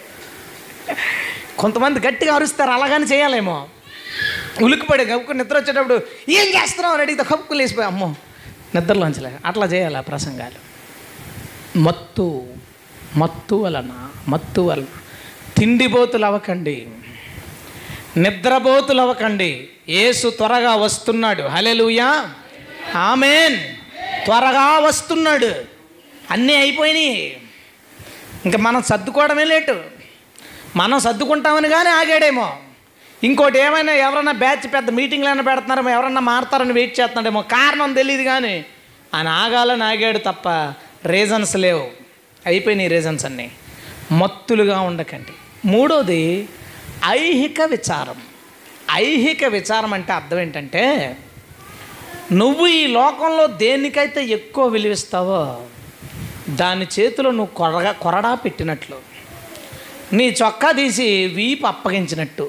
కొంతమంది గట్టిగా అరుస్తారు అలాగని చేయాలేమో ఉలిక్కిపడి కప్పుకు నిద్ర వచ్చేటప్పుడు ఏం చేస్తున్నావు అని అడిగితే కప్పుకు లేసిపోయి అమ్మో నిద్రలోంచలే అట్లా చేయాలి ఆ ప్రసంగాలు మత్తు మత్తు వలన మత్తు వలన తిండిబోతులు అవ్వకండి నిద్రబోతులు అవ్వకండి ఏసు త్వరగా వస్తున్నాడు హలెలుయా ఆమెన్ త్వరగా వస్తున్నాడు అన్నీ అయిపోయినాయి ఇంకా మనం సర్దుకోవడమే లేటు మనం సర్దుకుంటామని కానీ ఆగాడేమో ఇంకోటి ఏమైనా ఎవరన్నా బ్యాచ్ పెద్ద మీటింగ్లు అయినా పెడుతున్నారేమో ఎవరన్నా మారుతారని వెయిట్ చేస్తున్నాడేమో కారణం తెలియదు కానీ ఆయన ఆగాలని ఆగాడు తప్ప రీజన్స్ లేవు అయిపోయినాయి రీజన్స్ అన్నీ మత్తులుగా ఉండకండి మూడోది ఐహిక విచారం ఐహిక విచారం అంటే అర్థం ఏంటంటే నువ్వు ఈ లోకంలో దేనికైతే ఎక్కువ విలువిస్తావో దాని చేతిలో నువ్వు కొరగా కొరడా పెట్టినట్లు నీ చొక్కా తీసి వీపు అప్పగించినట్టు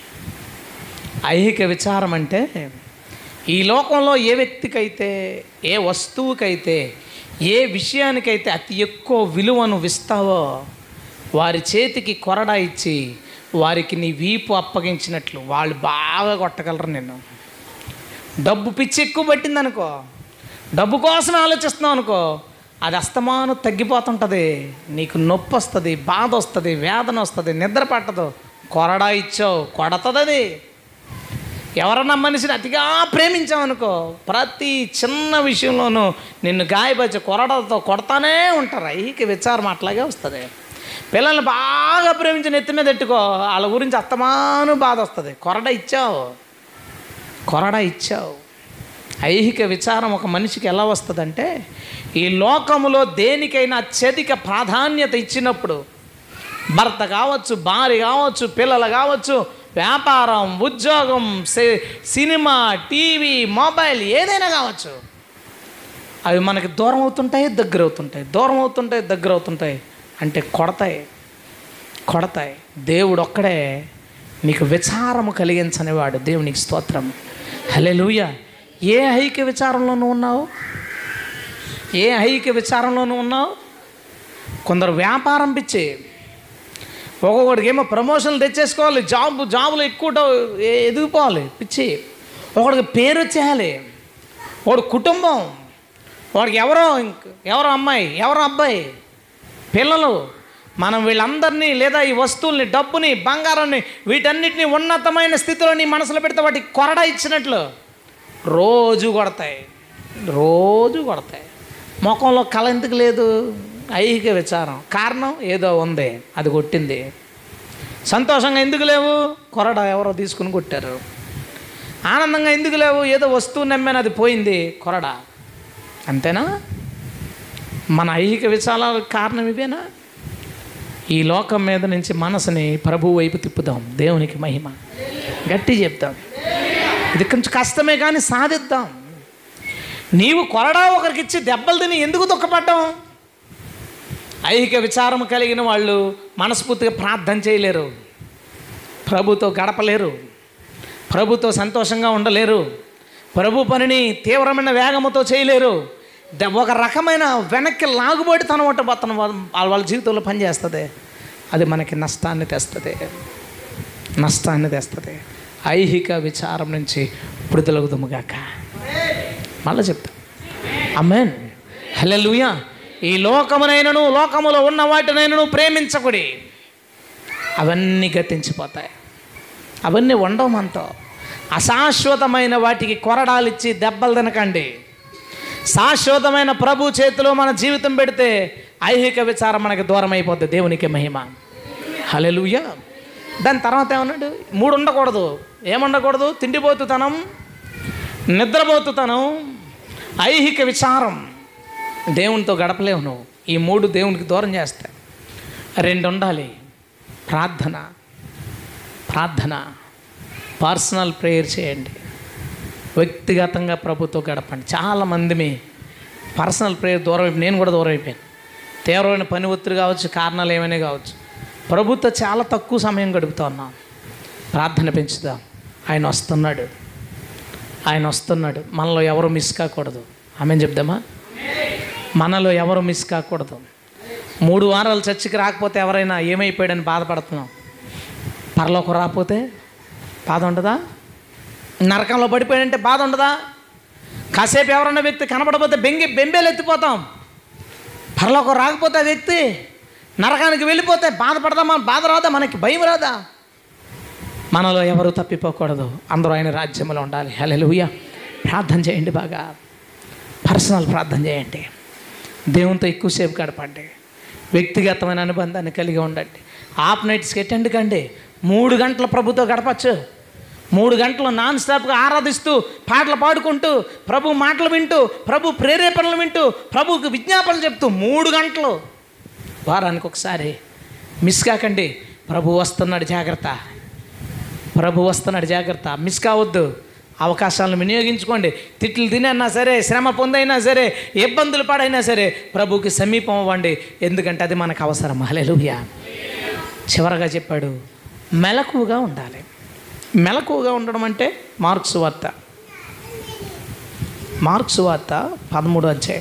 ఐహిక విచారం అంటే ఈ లోకంలో ఏ వ్యక్తికైతే ఏ వస్తువుకైతే ఏ విషయానికైతే అతి ఎక్కువ విలువను ఇస్తావో వారి చేతికి కొరడా ఇచ్చి వారికి నీ వీపు అప్పగించినట్లు వాళ్ళు బాగా కొట్టగలరు నిన్ను డబ్బు పిచ్చి ఎక్కువ పట్టింది అనుకో డబ్బు కోసం ఆలోచిస్తున్నావు అనుకో అది అస్తమానం తగ్గిపోతుంటుంది నీకు నొప్పి వస్తుంది బాధ వస్తుంది వేదన వస్తుంది నిద్ర పట్టదు కొరడా ఇచ్చావు కొడతది అది ఎవరన్నా మనిషిని అతిగా ప్రేమించామనుకో ప్రతి చిన్న విషయంలోనూ నిన్ను గాయపరిచి కొరడతో కొడతానే ఉంటారు ఐకి విచారం అట్లాగే వస్తుంది పిల్లల్ని బాగా ప్రేమించి నెత్తి మీద పెట్టుకో వాళ్ళ గురించి అత్తమాను బాధ వస్తుంది కొరడ ఇచ్చావు కొరడ ఇచ్చావు ఐహిక విచారం ఒక మనిషికి ఎలా వస్తుందంటే ఈ లోకములో దేనికైనా అత్యధిక ప్రాధాన్యత ఇచ్చినప్పుడు భర్త కావచ్చు భార్య కావచ్చు పిల్లలు కావచ్చు వ్యాపారం ఉద్యోగం సి- సినిమా టీవీ మొబైల్ ఏదైనా కావచ్చు అవి మనకి దూరం అవుతుంటాయి దగ్గర అవుతుంటాయి దూరం అవుతుంటాయి దగ్గర అవుతుంటాయి అంటే కొడతాయి కొడతాయి దేవుడు ఒక్కడే నీకు విచారము కలిగించనివాడు దేవునికి స్తోత్రం హలే ఏ ఐక్య విచారంలో నువ్వు ఉన్నావు ఏ ఐక్య విచారంలో నువ్వు ఉన్నావు కొందరు వ్యాపారం పిచ్చి ఒక్కొక్కడికి ఏమో ప్రమోషన్లు తెచ్చేసుకోవాలి జాబ్ జాబులు ఎక్కువ డ- ఎ- ఎదిగిపోవాలి పిచ్చి ఒకడికి పేరు వచ్చేయాలి వాడు కుటుంబం వాడికి ఎవరో ఇంక ఎవరో అమ్మాయి ఎవరో అబ్బాయి పిల్లలు మనం వీళ్ళందరినీ లేదా ఈ వస్తువుల్ని డబ్బుని బంగారాన్ని వీటన్నిటిని ఉన్నతమైన స్థితిలో నీ మనసులో పెడితే వాటికి కొరడ ఇచ్చినట్లు రోజు కొడతాయి రోజు కొడతాయి ముఖంలో కళ ఎందుకు లేదు ఐహిక విచారం కారణం ఏదో ఉంది అది కొట్టింది సంతోషంగా ఎందుకు లేవు కొరడ ఎవరో తీసుకుని కొట్టారు ఆనందంగా ఎందుకు లేవు ఏదో వస్తువు నమ్మాను అది పోయింది కొరడ అంతేనా మన ఐహిక విచారాలకు కారణం ఇవేనా ఈ లోకం మీద నుంచి మనసుని ప్రభు వైపు తిప్పుదాం దేవునికి మహిమ గట్టి చెప్తాం ఇది కొంచెం కష్టమే కానీ సాధిద్దాం నీవు కొరడా ఒకరికి ఇచ్చి దెబ్బలు తిని ఎందుకు దుఃఖపడ్డాం ఐహిక విచారం కలిగిన వాళ్ళు మనస్ఫూర్తిగా ప్రార్థన చేయలేరు ప్రభుతో గడపలేరు ప్రభుతో సంతోషంగా ఉండలేరు ప్రభు పనిని తీవ్రమైన వేగముతో చేయలేరు ద- ఒక రకమైన వెనక్కి లాగుబడి తన ఒకటి తన వాళ్ళ వాళ్ళ జీవితంలో పనిచేస్తుంది అది మనకి నష్టాన్ని తెస్తుంది నష్టాన్ని తెస్తుంది ఐహిక విచారం నుంచి విడుదలగుదముగాక మళ్ళీ చెప్తా అమ్మేన్ హల్లెలూయా ఈ లోకమునైనను లోకములో ఉన్న వాటినైనను ప్రేమించకుడి అవన్నీ గతించిపోతాయి అవన్నీ ఉండవు మనతో అశాశ్వతమైన వాటికి కొరడాలిచ్చి దెబ్బలు తినకండి శాశ్వతమైన ప్రభు చేతిలో మన జీవితం పెడితే ఐహిక విచారం మనకి దూరం అయిపోద్ది దేవునికి మహిమ హలెలుయ దాని తర్వాత ఏమన్నాడు మూడు ఉండకూడదు ఏముండకూడదు తిండిపోతుతనం నిద్రపోతుతనం ఐహిక విచారం దేవునితో గడపలేవు నువ్వు ఈ మూడు దేవునికి దూరం చేస్తాయి రెండు ఉండాలి ప్రార్థన ప్రార్థన పర్సనల్ ప్రేయర్ చేయండి వ్యక్తిగతంగా ప్రభుతో గడపండి చాలామంది మీ పర్సనల్ ప్రేయర్ దూరం అయిపోయి నేను కూడా దూరం అయిపోయాను తీవ్రమైన పని ఒత్తిడి కావచ్చు కారణాలు ఏమైనా కావచ్చు ప్రభుత్వ చాలా తక్కువ సమయం గడుపుతా ఉన్నాం ప్రార్థన పెంచుదాం ఆయన వస్తున్నాడు ఆయన వస్తున్నాడు మనలో ఎవరు మిస్ కాకూడదు ఆమె చెప్దామా మనలో ఎవరు మిస్ కాకూడదు మూడు వారాలు చర్చికి రాకపోతే ఎవరైనా ఏమైపోయాడని బాధపడుతున్నాం పరలోకం రాకపోతే బాధ ఉండదా నరకంలో పడిపోయాడంటే బాధ ఉండదా కాసేపు ఎవరన్నా వ్యక్తి కనపడకపోతే బెంగి బెంబేలు ఎత్తిపోతాం పరలోకం రాకపోతే ఆ వ్యక్తి నరకానికి వెళ్ళిపోతే బాధపడదామా బాధ రాదా మనకి భయం రాదా మనలో ఎవరు తప్పిపోకూడదు అందరూ ఆయన రాజ్యంలో ఉండాలి హల్లెలూయా ప్రార్థన చేయండి బాగా పర్సనల్ ప్రార్థన చేయండి దేవునితో ఎక్కువసేపు గడపండి వ్యక్తిగతమైన అనుబంధాన్ని కలిగి ఉండండి ఆఫ్ నైట్స్కి అటెండ్ కండి మూడు గంటల ప్రభుతో గడపచ్చు మూడు గంటలు నాన్ స్టాప్గా ఆరాధిస్తూ పాటలు పాడుకుంటూ ప్రభు మాటలు వింటూ ప్రభు ప్రేరేపణలు వింటూ ప్రభుకి విజ్ఞాపనలు చెప్తూ మూడు గంటలు వారానికి ఒకసారి మిస్ కాకండి ప్రభు వస్తున్నాడు జాగ్రత్త ప్రభు వస్తున్నాడు జాగ్రత్త మిస్ కావద్దు అవకాశాలను వినియోగించుకోండి తిట్లు తినైనా సరే శ్రమ పొందైనా సరే ఇబ్బందులు పడైనా సరే ప్రభుకి సమీపం అవ్వండి ఎందుకంటే అది మనకు అవసరం హల్లెలూయా చివరగా చెప్పాడు మెలకువగా ఉండాలి మెలకువగా ఉండడం అంటే మార్క్స్ వార్త మార్క్స్ వార్త పదమూడు అధ్యాయం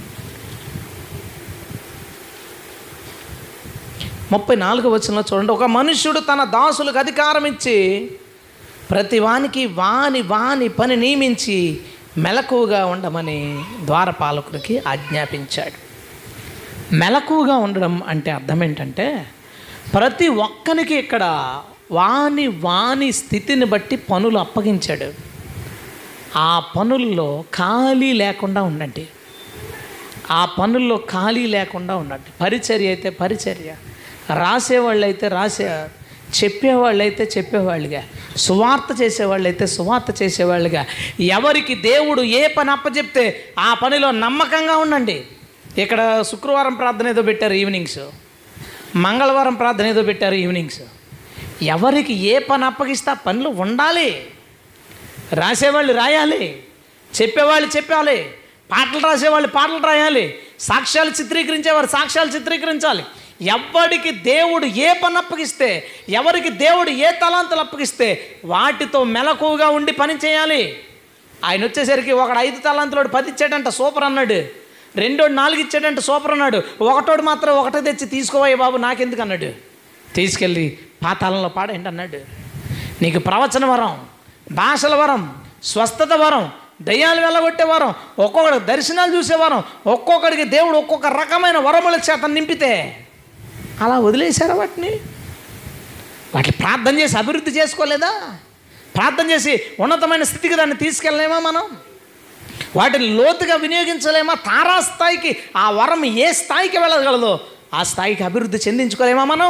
ముప్పై నాలుగు వచనంలో చూడండి ఒక మనుష్యుడు తన దాసులకు అధికారం ఇచ్చి ప్రతి వానికి వాని వాని పని నియమించి మెలకువగా ఉండమని ద్వారపాలకుడికి ఆజ్ఞాపించాడు మెలకువగా ఉండడం అంటే అర్థం ఏంటంటే ప్రతి ఒక్కనికి ఇక్కడ వాని వాని స్థితిని బట్టి పనులు అప్పగించాడు ఆ పనుల్లో ఖాళీ లేకుండా ఉండండి ఆ పనుల్లో ఖాళీ లేకుండా ఉండండి పరిచర్య అయితే పరిచర్య రాసేవాళ్ళు అయితే రాసే చెప్పేవాళ్ళు అయితే చెప్పేవాళ్ళుగా సువార్త చేసేవాళ్ళు అయితే సువార్త చేసేవాళ్ళుగా ఎవరికి దేవుడు ఏ పని అప్పచెప్తే ఆ పనిలో నమ్మకంగా ఉండండి ఇక్కడ శుక్రవారం ప్రార్థన ఏదో పెట్టారు ఈవినింగ్స్ మంగళవారం ప్రార్థన ఏదో పెట్టారు ఈవినింగ్స్ ఎవరికి ఏ పని అప్పగిస్తే ఆ పనులు ఉండాలి రాసేవాళ్ళు రాయాలి చెప్పేవాళ్ళు చెప్పాలి పాటలు రాసేవాళ్ళు పాటలు రాయాలి సాక్ష్యాలు చిత్రీకరించేవారు సాక్ష్యాలు చిత్రీకరించాలి ఎవరికి దేవుడు ఏ పని అప్పగిస్తే ఎవరికి దేవుడు ఏ తలాంతలు అప్పగిస్తే వాటితో మెలకువగా ఉండి పని చేయాలి ఆయన వచ్చేసరికి ఒకడు ఐదు తలాంతులోడు పది ఇచ్చాడంట సూపర్ అన్నాడు రెండోడు నాలుగు ఇచ్చాడంట సూపర్ అన్నాడు ఒకటోడు మాత్రం ఒకటే తెచ్చి తీసుకోవయ్య బాబు నాకెందుకు అన్నాడు తీసుకెళ్ళి పాతాళంలో పాడేంటి అన్నాడు నీకు ప్రవచన వరం భాషల వరం స్వస్థత వరం దయ్యాలు వెళ్ళగొట్టే వరం ఒక్కొక్కడికి దర్శనాలు చూసే వరం ఒక్కొక్కడికి దేవుడు ఒక్కొక్క రకమైన వరముల చేత నింపితే అలా వదిలేశారా వాటిని వాటిని ప్రార్థన చేసి అభివృద్ధి చేసుకోలేదా ప్రార్థన చేసి ఉన్నతమైన స్థితికి దాన్ని తీసుకెళ్ళలేమా మనం వాటిని లోతుగా వినియోగించలేమా తారాస్థాయికి ఆ వరం ఏ స్థాయికి వెళ్ళగలదో ఆ స్థాయికి అభివృద్ధి చెందించుకోలేమా మనం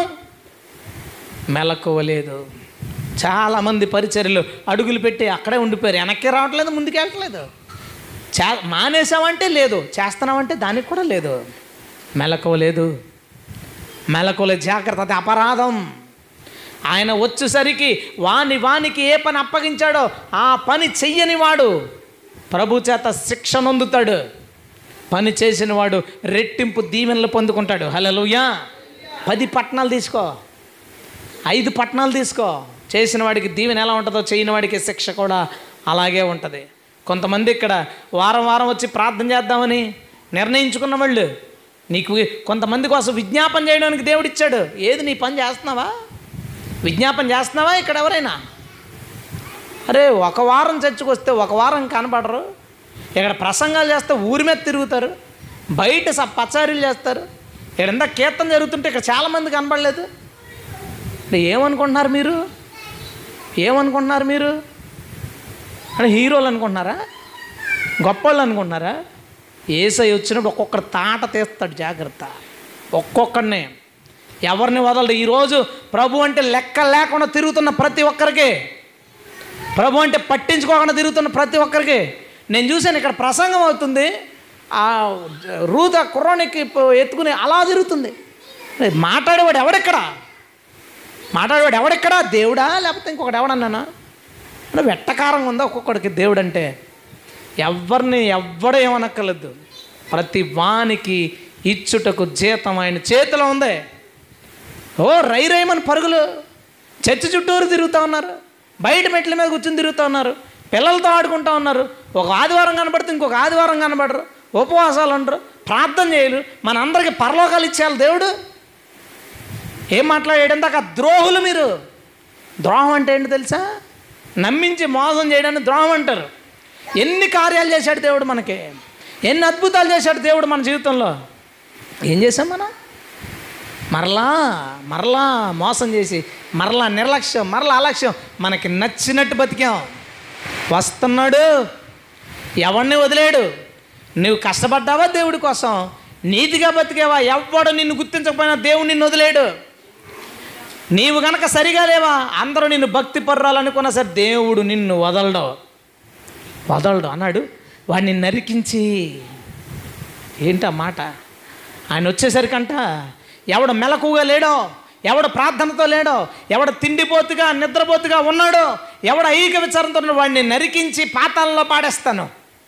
మెలకువలేదు చాలామంది పరిచర్యలు అడుగులు పెట్టి అక్కడే ఉండిపోయారు వెనక్కి రావట్లేదు ముందుకు వెళ్ళట్లేదు చే మానేసామంటే లేదు చేస్తున్నామంటే దానికి కూడా లేదు మెలకువ లేదు మెలకువల జాగ్రత్త అది అపరాధం ఆయన వచ్చేసరికి వాని వానికి ఏ పని అప్పగించాడో ఆ పని చెయ్యని వాడు ప్రభు చేత శిక్ష నొందుతాడు పని చేసిన వాడు రెట్టింపు దీవెనలు పొందుకుంటాడు హలోయా పది పట్టణాలు తీసుకో ఐదు పట్టణాలు తీసుకో చేసిన వాడికి దీవెన ఎలా ఉంటుందో చేయని వాడికి శిక్ష కూడా అలాగే ఉంటుంది కొంతమంది ఇక్కడ వారం వారం వచ్చి ప్రార్థన చేద్దామని నిర్ణయించుకున్న వాళ్ళు నీకు కొంతమంది కోసం విజ్ఞాపన చేయడానికి దేవుడు ఇచ్చాడు ఏది నీ పని చేస్తున్నావా విజ్ఞాపన చేస్తున్నావా ఇక్కడ ఎవరైనా అరే ఒక వారం చర్చకు వస్తే ఒక వారం కనపడరు ఇక్కడ ప్రసంగాలు చేస్తే ఊరి మీద తిరుగుతారు బయట స పచారీలు చేస్తారు ఇక్కడ ఎంత కీర్తన జరుగుతుంటే ఇక్కడ చాలామంది కనపడలేదు అంటే ఏమనుకుంటున్నారు మీరు ఏమనుకుంటున్నారు మీరు అంటే హీరోలు అనుకుంటున్నారా గొప్పవాళ్ళు అనుకుంటున్నారా ఏసై వచ్చినప్పుడు ఒక్కొక్కరు తాట తీస్తాడు జాగ్రత్త ఒక్కొక్కడిని ఎవరిని వదలడు ఈరోజు ప్రభు అంటే లెక్క లేకుండా తిరుగుతున్న ప్రతి ఒక్కరికి ప్రభు అంటే పట్టించుకోకుండా తిరుగుతున్న ప్రతి ఒక్కరికి నేను చూశాను ఇక్కడ ప్రసంగం అవుతుంది ఆ రూత కుర్రానికి ఎత్తుకుని అలా తిరుగుతుంది మాట్లాడేవాడు ఎవడెక్కడ మాట్లాడేవాడు ఎవడెక్కడా దేవుడా లేకపోతే ఇంకొకటి ఎవడన్నానా అంటే వెట్టకారంగా ఉందా ఒక్కొక్కడికి దేవుడు అంటే ఎవరిని ఎవ్వడ ఏమనక్కర్లేదు ప్రతి వానికి ఇచ్చుటకు జీతం ఆయన చేతిలో ఉంది ఓ రై రైమని పరుగులు చర్చి చుట్టూరు తిరుగుతూ ఉన్నారు బయట మెట్ల మీద కూర్చుని తిరుగుతూ ఉన్నారు పిల్లలతో ఆడుకుంటూ ఉన్నారు ఒక ఆదివారం కనబడితే ఇంకొక ఆదివారం కనబడరు ఉపవాసాలు ఉండరు ప్రార్థన చేయరు మన అందరికీ పరలోకాలు ఇచ్చేయాలి దేవుడు ఏం మాట్లాడాడు దాకా ద్రోహులు మీరు ద్రోహం అంటే ఏంటి తెలుసా నమ్మించి మోసం చేయడానికి ద్రోహం అంటారు ఎన్ని కార్యాలు చేశాడు దేవుడు మనకి ఎన్ని అద్భుతాలు చేశాడు దేవుడు మన జీవితంలో ఏం చేసాం మనం మరలా మరలా మోసం చేసి మరలా నిర్లక్ష్యం మరలా అలక్ష్యం మనకి నచ్చినట్టు బతికాం వస్తున్నాడు ఎవరిని వదిలేడు నువ్వు కష్టపడ్డావా దేవుడి కోసం నీతిగా బతికేవా ఎవ్వడు నిన్ను గుర్తించకపోయినా దేవుడు నిన్ను వదిలేడు నీవు గనక సరిగా లేవా అందరూ నిన్ను భక్తి పర్రాలనుకున్నా సరే దేవుడు నిన్ను వదలడు వదలడు అన్నాడు వాడిని నరికించి ఏంటి ఆ మాట ఆయన వచ్చేసరికంట ఎవడు మెలకుగా లేడో ఎవడు ప్రార్థనతో లేడో ఎవడు తిండిపోతుగా నిద్రపోతుగా ఉన్నాడో ఎవడు ఐక విచారంతో ఉన్నాడో వాడిని నరికించి పాతాలలో పాడేస్తాను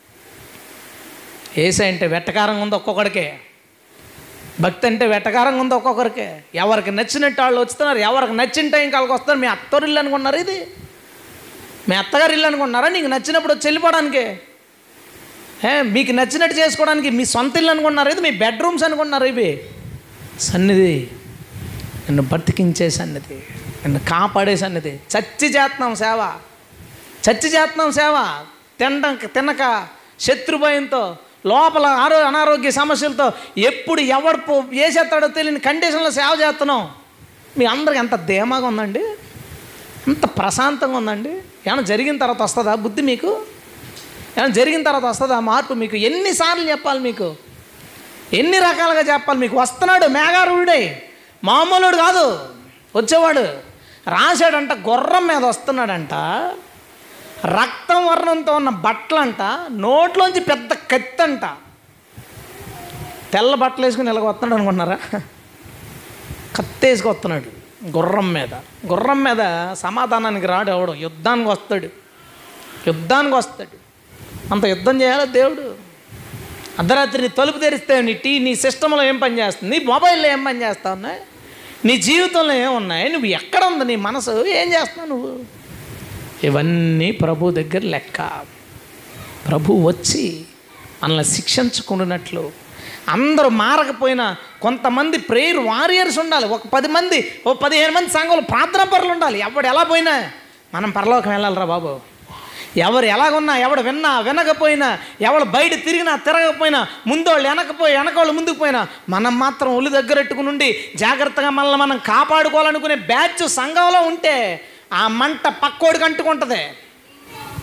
ఏసై అంటే వెట్టకారంగా ఉంది ఒక్కొక్కడికే భక్తి అంటే వెట్టకారంగా ఉంది ఒక్కొక్కరికి ఎవరికి నచ్చినట్టు వాళ్ళు వస్తున్నారు ఎవరికి నచ్చిన టైం వాళ్ళకి వస్తారు మీ అత్తోరు ఇల్లు అనుకున్నారు ఇది మీ అత్తగారు ఇల్లు అనుకున్నారా నీకు నచ్చినప్పుడు వచ్చి వెళ్ళిపోవడానికి ఏ మీకు నచ్చినట్టు చేసుకోవడానికి మీ సొంత ఇల్లు అనుకున్నారు ఇది మీ బెడ్రూమ్స్ అనుకున్నారు ఇవి సన్నిధి నిన్ను బతికించే సన్నిధి నిన్ను కాపాడే సన్నిధి చచ్చి చేస్తున్నాం సేవ చచ్చి చేస్తున్నాం సేవ తినక తినక శత్రు భయంతో లోపల ఆరో అనారోగ్య సమస్యలతో ఎప్పుడు ఎవడు పో వేసేస్తాడో తెలియని కండిషన్లో సేవ చేస్తున్నాం మీ అందరికి ఎంత ధీమాగా ఉందండి ఎంత ప్రశాంతంగా ఉందండి ఏమైనా జరిగిన తర్వాత వస్తుందా బుద్ధి మీకు ఏమైనా జరిగిన తర్వాత వస్తుందా మార్పు మీకు ఎన్నిసార్లు చెప్పాలి మీకు ఎన్ని రకాలుగా చెప్పాలి మీకు వస్తున్నాడు మేఘారుడే మామూలుడు కాదు వచ్చేవాడు రాశాడంట గుర్రం మీద వస్తున్నాడంట రక్తం వర్ణంతో ఉన్న బట్టలంట నోట్లోంచి పెద్ద కత్తి అంట తెల్ల బట్టలు వేసుకుని ఇలాగ వస్తున్నాడు అనుకుంటున్నారా కత్తి వేసుకొస్తున్నాడు గుర్రం మీద గుర్రం మీద సమాధానానికి రాడు ఎవడు యుద్ధానికి వస్తాడు యుద్ధానికి వస్తాడు అంత యుద్ధం చేయాలి దేవుడు అర్ధరాత్రి నీ తలుపు తెరిస్తే నీ టీ నీ సిస్టంలో ఏం పని చేస్తుంది నీ మొబైల్లో ఏం పని చేస్తా ఉన్నాయి నీ జీవితంలో ఏమున్నాయి నువ్వు ఎక్కడ ఉంది నీ మనసు ఏం చేస్తున్నావు నువ్వు ఇవన్నీ ప్రభు దగ్గర లెక్క ప్రభు వచ్చి మనల్ని శిక్షించుకున్నట్లు అందరూ మారకపోయినా కొంతమంది ప్రేయర్ వారియర్స్ ఉండాలి ఒక పది మంది ఓ పదిహేను మంది సంఘంలో ప్రార్థన పరులు ఉండాలి ఎవడు ఎలా పోయినా మనం పరలోకం వెళ్ళాలిరా బాబు ఎవరు ఎలాగున్నా ఎవడు విన్నా వినకపోయినా ఎవడు బయట తిరిగినా తిరగకపోయినా ముందోళ్ళు వెనకపోయి వెనకోళ్ళు ముందుకు పోయినా మనం మాత్రం ఒళ్ళు దగ్గరెట్టుకుని ఉండి జాగ్రత్తగా మనల్ని మనం కాపాడుకోవాలనుకునే బ్యాచ్ సంఘంలో ఉంటే ఆ మంట పక్కోడికి అంటుకుంటుంది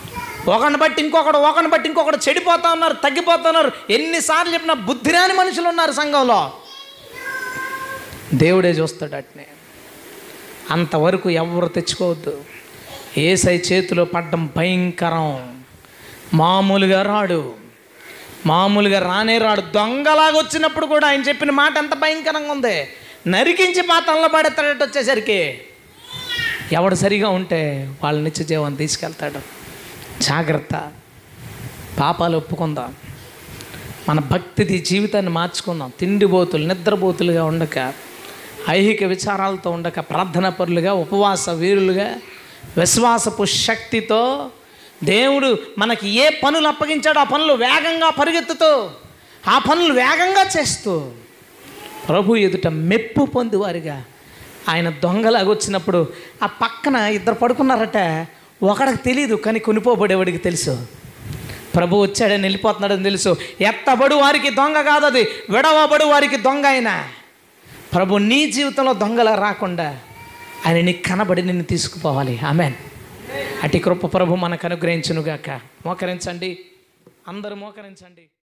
ఒకరిని బట్టి ఇంకొకడు ఒకరిని బట్టి ఇంకొకడు చెడిపోతా ఉన్నారు తగ్గిపోతా ఉన్నారు ఎన్నిసార్లు చెప్పినా బుద్ధిరాని మనుషులు ఉన్నారు సంఘంలో దేవుడే చూస్తాడు అట్నే అంతవరకు ఎవరు తెచ్చుకోవద్దు ఏసై చేతిలో పడ్డం భయంకరం మామూలుగా రాడు మామూలుగా రానే రాడు దొంగలాగా వచ్చినప్పుడు కూడా ఆయన చెప్పిన మాట ఎంత భయంకరంగా ఉంది నరికించి పాతంలో పడేస్తాడట వచ్చేసరికి ఎవడు సరిగా ఉంటే వాళ్ళ నిత్య జీవం తీసుకెళ్తాడు జాగ్రత్త పాపాలు ఒప్పుకుందాం మన భక్తిది జీవితాన్ని మార్చుకుందాం తిండిబోతులు నిద్రబోతులుగా ఉండక ఐహిక విచారాలతో ఉండక ప్రార్థన పరులుగా ఉపవాస వీరులుగా విశ్వాసపు శక్తితో దేవుడు మనకి ఏ పనులు అప్పగించాడో ఆ పనులు వేగంగా పరిగెత్తుతూ ఆ పనులు వేగంగా చేస్తూ ప్రభు ఎదుట మెప్పు పొందువారిగా ఆయన దొంగలాగా వచ్చినప్పుడు ఆ పక్కన ఇద్దరు పడుకున్నారట ఒకడికి తెలియదు కానీ కొనిపోబడేవాడికి తెలుసు ప్రభు వచ్చాడని వెళ్ళిపోతున్నాడని తెలుసు ఎత్తబడు వారికి దొంగ కాదు అది విడవబడు వారికి దొంగ ఆయన ప్రభు నీ జీవితంలో దొంగలా రాకుండా ఆయన నీకు కనబడి నిన్ను తీసుకుపోవాలి ఆమెన్ అటు కృప ప్రభు మనకు అనుగ్రహించునుగాక మోకరించండి అందరూ మోకరించండి